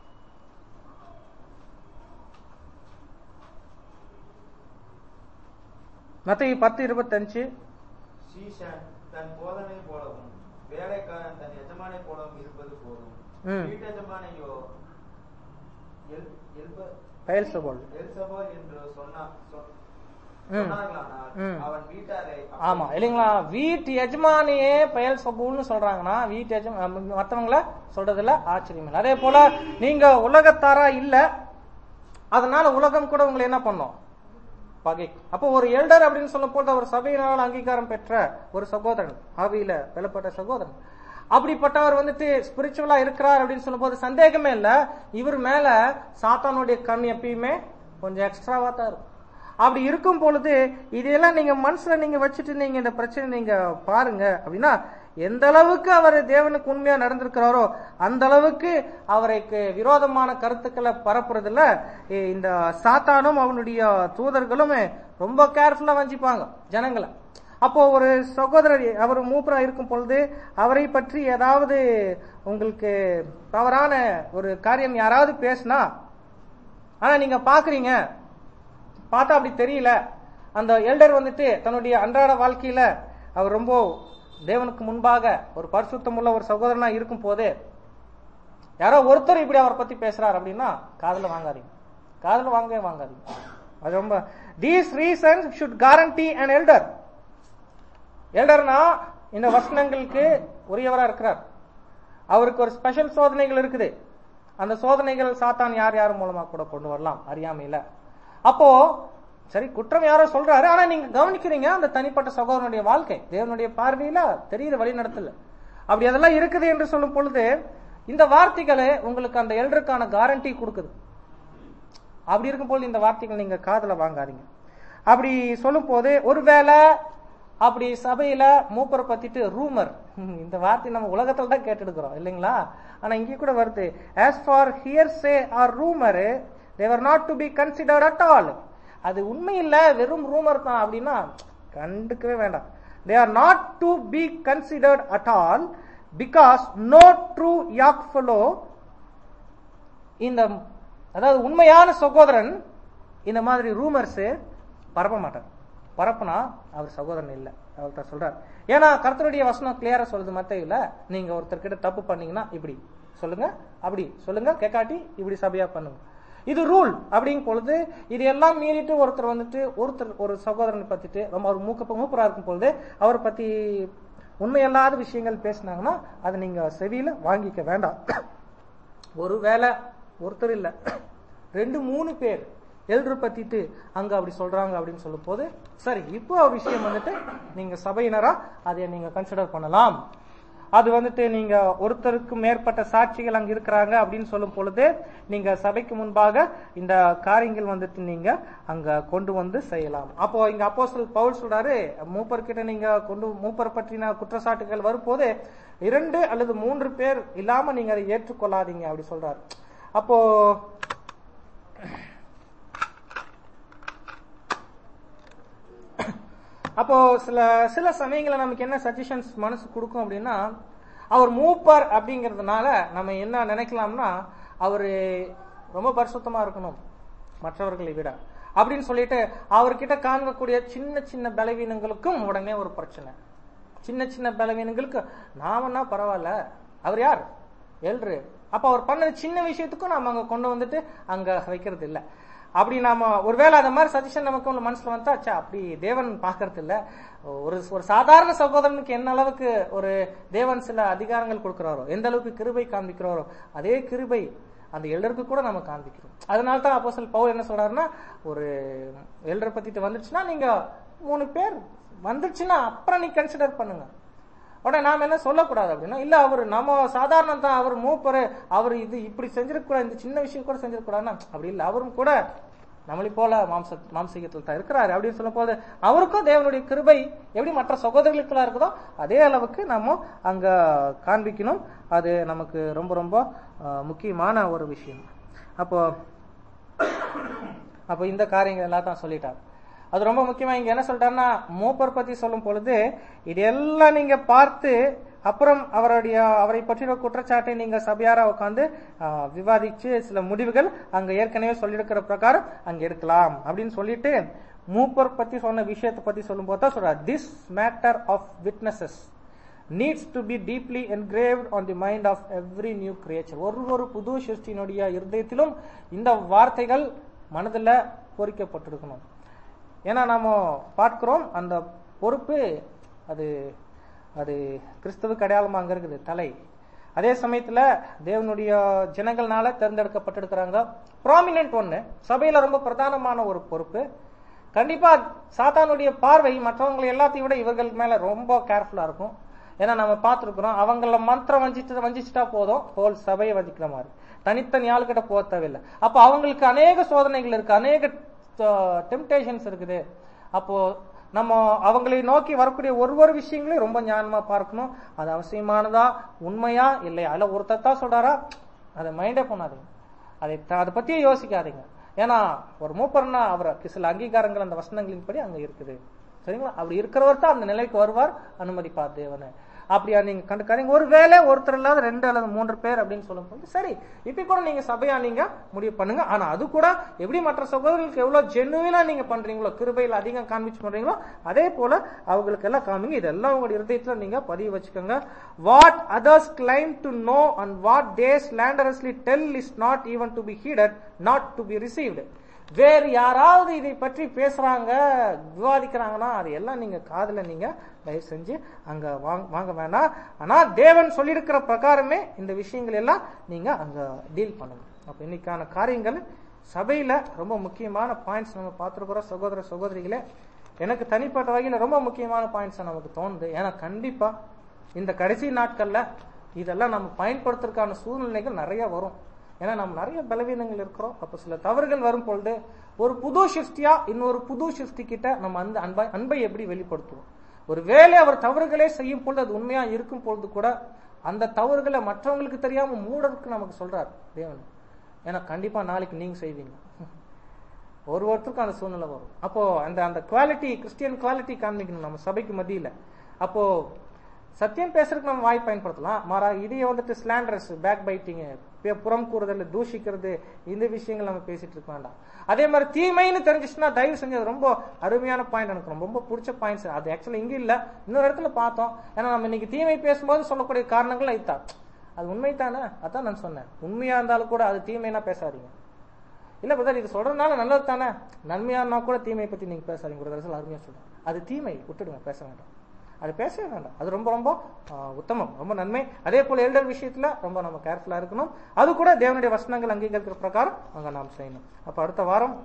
மத்த பத்து இருபத்தஞ்சு சீஷன் தன் போதனை போலவும் வேலைக்காரன் தன் எஜமானை போலவும் இருப்பது போதும் ம். வீட்டெஜமானையோ எல்- எல்ப- பெயல்செபூல். எல்செபூல் என்று சொன்னா- சொ- ம். சொன்னார்களானால் ம். அவன் வீட்டாரை ஆமா இல்லைங்களா வீட்டு எஜமானியே பெயல் சபூல்னு சொல்றாங்கன்னா வீட்டு எஜமா மத்தவங்கள சொல்றதுல ஆச்சரியம் இல்லை அதே போல நீங்க உலகத்தாரா இல்ல அதனால உலகம் கூட உங்களை என்ன பண்ணும் பகை அப்போ ஒரு எல்டர் அப்படின்னு சொல்லும் போது அவர் சபையினால் அங்கீகாரம் பெற்ற ஒரு சகோதரன் ஆவியில வெளிப்பட்ட சகோதரன் அப்படிப்பட்டவர் வந்துட்டு ஸ்பிரிச்சுவலா இருக்கிறார் அப்படின்னு சொல்லும் போது சந்தேகமே இல்ல இவர் மேல சாத்தானுடைய கண் எப்பயுமே கொஞ்சம் எக்ஸ்ட்ராவா தான் இருக்கும் அப்படி இருக்கும் பொழுது இதெல்லாம் நீங்க மனசுல நீங்க வச்சுட்டு நீங்க இந்த பிரச்சனை நீங்க பாருங்க அப்படின்னா எந்த அளவுக்கு அவர் தேவனுக்கு உண்மையா நடந்திருக்கிறாரோ அந்த அளவுக்கு அவருக்கு விரோதமான கருத்துக்களை பரப்புறதுல இ- இந்த சாத்தானும் அவனுடைய தூதர்களும் ரொம்ப கேர்ஃபுல்லா வஞ்சிப்பாங்க ஜனங்களை அப்போ ஒரு சகோதரர் அவர் மூப்பரா இருக்கும் பொழுது அவரை பற்றி ஏதாவது உங்களுக்கு தவறான ஒரு காரியம் யாராவது பேசினா ஆனா நீங்க பாக்குறீங்க பார்த்தா அப்படி தெரியல அந்த எல்டர் வந்துட்டு தன்னுடைய அன்றாட வாழ்க்கையில அவர் ரொம்ப தேவனுக்கு முன்பாக ஒரு பரிசுத்தமுள்ள ஒரு சகோதரனா இருக்கும் போது யாரோ ஒருத்தர் இப்படி அவரை பத்தி பேசுறாரு அப்படின்னா காதுல வாங்காதீங்க காதுல வாங்கவே வாங்காதீங்க அது ரொம்ப these reasons should guarantee an elder எல்டர்னா இந்த வசனங்களுக்கு உரியவரா இருக்கிறார் அவருக்கு ஒரு ஸ்பெஷல் சோதனைகள் இருக்குது அந்த சோதனைகள் சாத்தான் யார் யார் மூலமா கூட கொண்டு வரலாம் அறியாமையில அப்போ சரி குற்றம் யாரோ சொல்றாரு ஆனா நீங்க கவனிக்கிறீங்க அந்த தனிப்பட்ட சகோதரனுடைய வாழ்க்கை தேவனுடைய பார்வையில தெரியுது வழி நடத்தல அப்படி அதெல்லாம் இருக்குது என்று சொல்லும் பொழுது இந்த வார்த்தைகளை உங்களுக்கு அந்த எல்டருக்கான கேரண்டி கொடுக்குது அப்படி இருக்கும்போது இந்த வார்த்தைகள் நீங்க காதுல வாங்காதீங்க அப்படி சொல்லும் போது ஒருவேளை அப்படி சபையில மூப்பரை பத்திட்டு ரூமர் இந்த வார்த்தை நம்ம உலகத்துல தான் கேட்டெடுக்கிறோம் இல்லைங்களா ஆனா இங்க கூட வருது as far hearsay or rumour they were not to be considered at all அது உண்மை இல்ல வெறும் ரூமர் தான் அப்படின்னா கண்டுக்கவே வேண்டாம் they are not to be considered at all because no true yokefellow இந்த அதாவது உண்மையான சகோதரன் இந்த மாதிரி ரூமர்ஸ் பரப்ப மாட்டார் பரப்புனா அவர் சகோதரன் இல்ல அவர்கிட்ட சொல்றார் ஏன்னா கர்த்தருடைய வசனம் கிளியரா சொல்லுது மத்தையில நீங்க ஒருத்தர்கிட்ட தப்பு பண்ணீங்கன்னா இப்படி சொல்லுங்க அப்படி சொல்லுங்க கேட்காட்டி இப்படி சபையா பண்ணுங்க இது ரூல் அப்படிங்கும் பொழுது இது எல்லாம் மீறிட்டு ஒருத்தர் வந்துட்டு ஒருத்தர் ஒரு சகோதரனை பத்திட்டு ரொம்ப ஒரு மூக்க மூப்பரா இருக்கும் பொழுது அவரை பத்தி உண்மையல்லாத விஷயங்கள் பேசினாங்கன்னா அதை நீங்க செவியில வாங்கிக்க வேண்டாம் ஒருவேளை ஒருத்தர் இல்ல ரெண்டு மூணு பேர் எல்டர் பத்திட்டு அங்க அப்படி சொல்றாங்க அப்படின்னு சொல்லும் போது சரி இப்போ விஷயம் வந்துட்டு நீங்க சபையினரா அதை நீங்க கன்சிடர் பண்ணலாம் அது வந்துட்டு நீங்க ஒருத்தருக்கு மேற்பட்ட சாட்சிகள் அங்க இருக்கிறாங்க அப்படின்னு சொல்லும் பொழுது நீங்க சபைக்கு முன்பாக இந்த காரியங்கள் வந்துட்டு நீங்க அங்க கொண்டு வந்து செய்யலாம் அப்போ இங்க அப்போஸ்தலர் பவுல் சொல்றாரு மூப்பர் கிட்ட நீங்க கொண்டு மூப்பர் பற்றின குற்றச்சாட்டுகள் வரும்போது இரண்டு அல்லது மூன்று பேர் இல்லாம நீங்க அதை ஏற்றுக்கொள்ளாதீங்க அப்படி சொல்றாரு அப்போ அப்போ சில சில சமயங்கள்ல நமக்கு என்ன சஜஷன்ஸ் மனசு கொடுக்கும் அப்படின்னா அவர் மூப்பர் அப்படிங்கறதுனால நம்ம என்ன நினைக்கலாம்னா அவரு ரொம்ப பரிசுத்தமா இருக்கணும் மற்றவர்களை விட அப்படின்னு சொல்லிட்டு அவர்கிட்ட காணக்கூடிய சின்ன சின்ன பலவீனங்களுக்கும் உடனே ஒரு பிரச்சனை சின்ன சின்ன பலவீனங்களுக்கு நாமன்னா பரவாயில்ல அவர் யார் எல்ரு அப்ப அவர் பண்ண சின்ன விஷயத்துக்கும் நாம அங்க கொண்டு வந்துட்டு அங்க வைக்கிறது இல்ல அப்படி நாம ஒருவேளை அந்த மாதிரி சஜஷன் நமக்கு உள்ள மனசுல வந்தா ச்சே, அப்படி தேவன் பாக்குறது இல்ல ஒரு ஒரு சாதாரண சகோதரனுக்கு என்ன அளவுக்கு ஒரு தேவன் சில அதிகாரங்கள் கொடுக்கிறாரோ எந்த அளவுக்கு கிருபை காண்பிக்கிறாரோ அதே கிருபை அந்த எல்டருக்கு கூட நம்ம காண்பிக்கிறோம் அதனால தான் அப்போஸ்தலர் பவுல் என்ன சொல்றாருன்னா ஒரு எல்டர் பத்திட்டு வந்துச்சுன்னா நீங்க மூணு பேர் வந்துச்சுன்னா அப்புறம் நீ கன்சிடர் பண்ணுங்க உடனே நாம என்ன சொல்லக்கூடாது அப்படின்னா இல்ல அவர் நம்ம சாதாரணம் தான் அவர் மூப்பரு அவர் இது இப்படி செஞ்சிருக்கூடாது இந்த சின்ன விஷயம் கூட செஞ்சிருக்கூடாதுன்னா அப்படி இல்ல அவரும் கூட நம்மளை போல மாம்ச மாம்சீகத்தில் தான் இருக்கிறாரு அப்படின்னு சொல்லும் போது அவருக்கும் தேவனுடைய கிருபை எப்படி மற்ற சகோதரர்களுக்கெல்லாம் இருக்குதோ அதே அளவுக்கு நம்ம அங்க காண்பிக்கணும் அது நமக்கு ரொம்ப ரொம்ப அஹ், முக்கியமான ஒரு விஷயம் அப்போ அப்போ இந்த காரியங்கள் எல்லாம் தான் சொல்லிட்டார் அது ரொம்ப முக்கியமா இங்க என்ன சொல்லிட்டாருன்னா மூப்பர் பத்தி சொல்லும் பொழுது இது எல்லாம் நீங்க பார்த்து அப்புறம் அவருடைய அவரை பற்றின குற்றச்சாட்டை நீங்க சபையாரா உட்காந்து விவாதிச்சு சில முடிவுகள் அங்க ஏற்கனவே சொல்லியிருக்கிற பிரகாரம் அங்க எடுக்கலாம் அப்படின்னு சொல்லிட்டு மூப்பர் பத்தி சொன்ன விஷயத்தை பத்தி சொல்லும் போது தான் சொல்றார் this matter of witnesses needs to be deeply engraved on the mind of every new creature ஒரு ஒரு புது சிருஷ்டியினுடைய இருதயத்திலும் இந்த வார்த்தைகள் மனதுல பொறிக்கப்பட்டிருக்கணும் ஏன்னா நாம பார்க்கிறோம் அந்த பொறுப்பு அது அது கிறிஸ்துவுக்கு அடையாளமா அங்க இருக்குது தலை அதே சமயத்துல தேவனுடைய ஜனங்கள்னால தேர்ந்தெடுக்கப்பட்டிருக்கிறாங்க ப்ராமினென்ட் ஒண்ணு சபையில ரொம்ப பிரதானமான ஒரு பொறுப்பு கண்டிப்பா சாத்தானுடைய பார்வை மற்றவங்களை எல்லாத்தையும் விட இவர்கள் மேல ரொம்ப கேர்ஃபுல்லா இருக்கும் ஏன்னா நம்ம பார்த்திருக்கிறோம் அவங்கள மந்திரம் வஞ்சிட்டு வஞ்சிச்சுட்டா போதும் ஹோல் சபையை வஞ்சிக்கிற மாதிரி தனித்தனி ஆளுகிட்ட போக தேவையில்லை அப்போ அவங்களுக்கு அநேக சோதனைகள் இருக்கு அநேக டெம்டேஷன்ஸ் இருக்குது அப்போ நம்ம அவங்களை நோக்கி வரக்கூடிய ஒரு ஒரு விஷயங்களையும் ரொம்ப ஞானமா பார்க்கணும் அது அவசியமானதா உண்மையா இல்லையா இல்ல ஒருத்தர் தான் சொல்றாரா அதை மைண்டே பண்ணாதீங்க அதை த- அதை பத்தியே யோசிக்காதீங்க ஏன்னா ஒரு மூப்பர்னா அவருக்கு சில அங்கீகாரங்கள் அந்த வசனங்களின் படி அங்க இருக்குது சரிங்களா அப்படி இருக்கிறவர் தான் அந்த நிலைக்கு வருவார் அனுமதிப்பார் தேவனை அப்படியா நீங்க கண்டுக்காதீங்க ஒரு வேலை ஒருத்தர் இல்லாத ரெண்டு அல்லது மூன்று பேர் அப்படின்னு சொல்லும்போது சரி இப்ப கூட நீங்க சபையா நீங்க முடிவு பண்ணுங்க ஆனா அது கூட எப்படி மற்ற சகோதரர்களுக்கு எவ்வளவு ஜெனுவினா நீங்க பண்றீங்களோ கிருபையில் அதிகம் காண்பிச்சு பண்றீங்களோ அதே போல அவங்களுக்கு எல்லாம் காமிங்க இதெல்லாம் உங்களுடைய இருதயத்துல நீங்க பதிவு வச்சுக்கோங்க what others claim to know and what they slanderously tell is not even to be heeded not to be received வேறு யாராவது இதை பற்றி பேசுறாங்க விவாதிக்கிறாங்கன்னா அது எல்லாம் நீங்க காதுல நீங்க தயவு செஞ்சு அங்க வாங்க வாங்க வேணாம் ஆனா தேவன் சொல்லியிருக்கிற பிரகாரமே இந்த விஷயங்கள் எல்லாம் நீங்க அங்க டீல் பண்ணுங்க அப்ப இன்னைக்கான காரியங்கள் சபையில ரொம்ப முக்கியமான பாயிண்ட்ஸ் நம்ம பார்த்துருக்கிறோம் சகோதர சகோதரிகளே எனக்கு தனிப்பட்ட வகையில ரொம்ப முக்கியமான பாயிண்ட்ஸ் நமக்கு தோணுது ஏன்னா கண்டிப்பா இந்த கடைசி நாட்கள்ல இதெல்லாம் நம்ம பயன்படுத்துறதுக்கான சூழ்நிலைகள் நிறைய வரும் ஏன்னா நம்ம நிறைய பலவீனங்கள் இருக்கிறோம் அப்ப சில தவறுகள் வரும் பொழுது ஒரு புது சிருஷ்டியா இன்னொரு புது சிருஷ்டி கிட்ட நம்ம அந்த அன்பை அன்பை எப்படி வெளிப்படுத்துவோம் ஒரு வேளை அவர் தவறுகளே செய்யும் பொழுது அது உண்மையா இருக்கும் பொழுது கூட அந்த தவறுகளை மற்றவங்களுக்கு தெரியாம மூடருக்கு நமக்கு சொல்றார் தேவன் ஏன்னா கண்டிப்பா நாளைக்கு நீங்க செய்வீங்க ஒரு ஒருத்தருக்கும் அந்த சூழ்நிலை வரும் அப்போ அந்த அந்த குவாலிட்டி கிறிஸ்டியன் குவாலிட்டி காண்பிக்கணும் நம்ம சபைக்கு மத்தியில அப்போ சத்தியம் பேசுறதுக்கு நம்ம வாய் பயன்படுத்தலாம் மாறா இதையே வந்துட்டு ஸ்லாண்டர்ஸ் பேக் பைட்டிங் புறம் கூறுதல் தூஷிக்கிறது இந்த விஷயங்கள் நம்ம பேசிட்டு இருக்க வேண்டாம் அதே மாதிரி தீமைன்னு தெரிஞ்சிச்சுன்னா தயவு செஞ்சு அது ரொம்ப அருமையான பாயிண்ட் எனக்கு ரொம்ப ரொம்ப பிடிச்ச பாயிண்ட்ஸ் அது ஆக்சுவலி இங்க இல்ல இன்னொரு இடத்துல பார்த்தோம் ஏன்னா நம்ம இன்னைக்கு தீமை பேசும்போது சொல்லக்கூடிய காரணங்கள் ஐத்தா அது உண்மை தானே அதான் நான் சொன்னேன் உண்மையா இருந்தாலும் கூட அது தீமைனா பேசாதீங்க இல்ல பிரதர் இது சொல்றதுனால நல்லது தானே நன்மையா இருந்தா கூட தீமையை பத்தி நீங்க பேசாதீங்க பிரதர் அருமையா சொல்றேன் அது தீமை விட்டுடுங்க பேச வேண்டாம் அது பேசவே வேண்டாம் அது ரொம்ப ரொம்ப ஆ, உத்தமம் ரொம்ப நன்மை அதே போல எல்டர் விஷயத்துல ரொம்ப நம்ம கேர்ஃபுல்லா இருக்கணும் அது கூட தேவனுடைய வசனங்கள் அங்கீகரிக்கிற பிரகாரம் அங்க நாம் செய்யணும் அப்ப அடுத்த வாரம்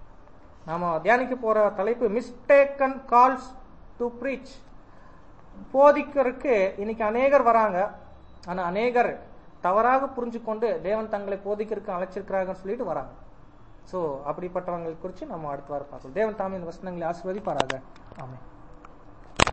நாம தியானிக்க போற தலைப்பு மிஸ்டேக்கன் கால்ஸ் டு ப்ரீச் போதிக்கிறதுக்கு இன்னைக்கு அநேகர் வராங்க ஆனா அநேகர் தவறாக புரிஞ்சு கொண்டு தேவன் தங்களை போதிக்கிறதுக்கு அழைச்சிருக்கிறாங்கன்னு சொல்லிட்டு வராங்க சோ அப்படிப்பட்டவங்களை குறித்து நம்ம அடுத்த வாரம் பார்க்கலாம் தேவன் தாமே இந்த வசனங்களை ஆசீர்வதிப்பாராக ஆமென்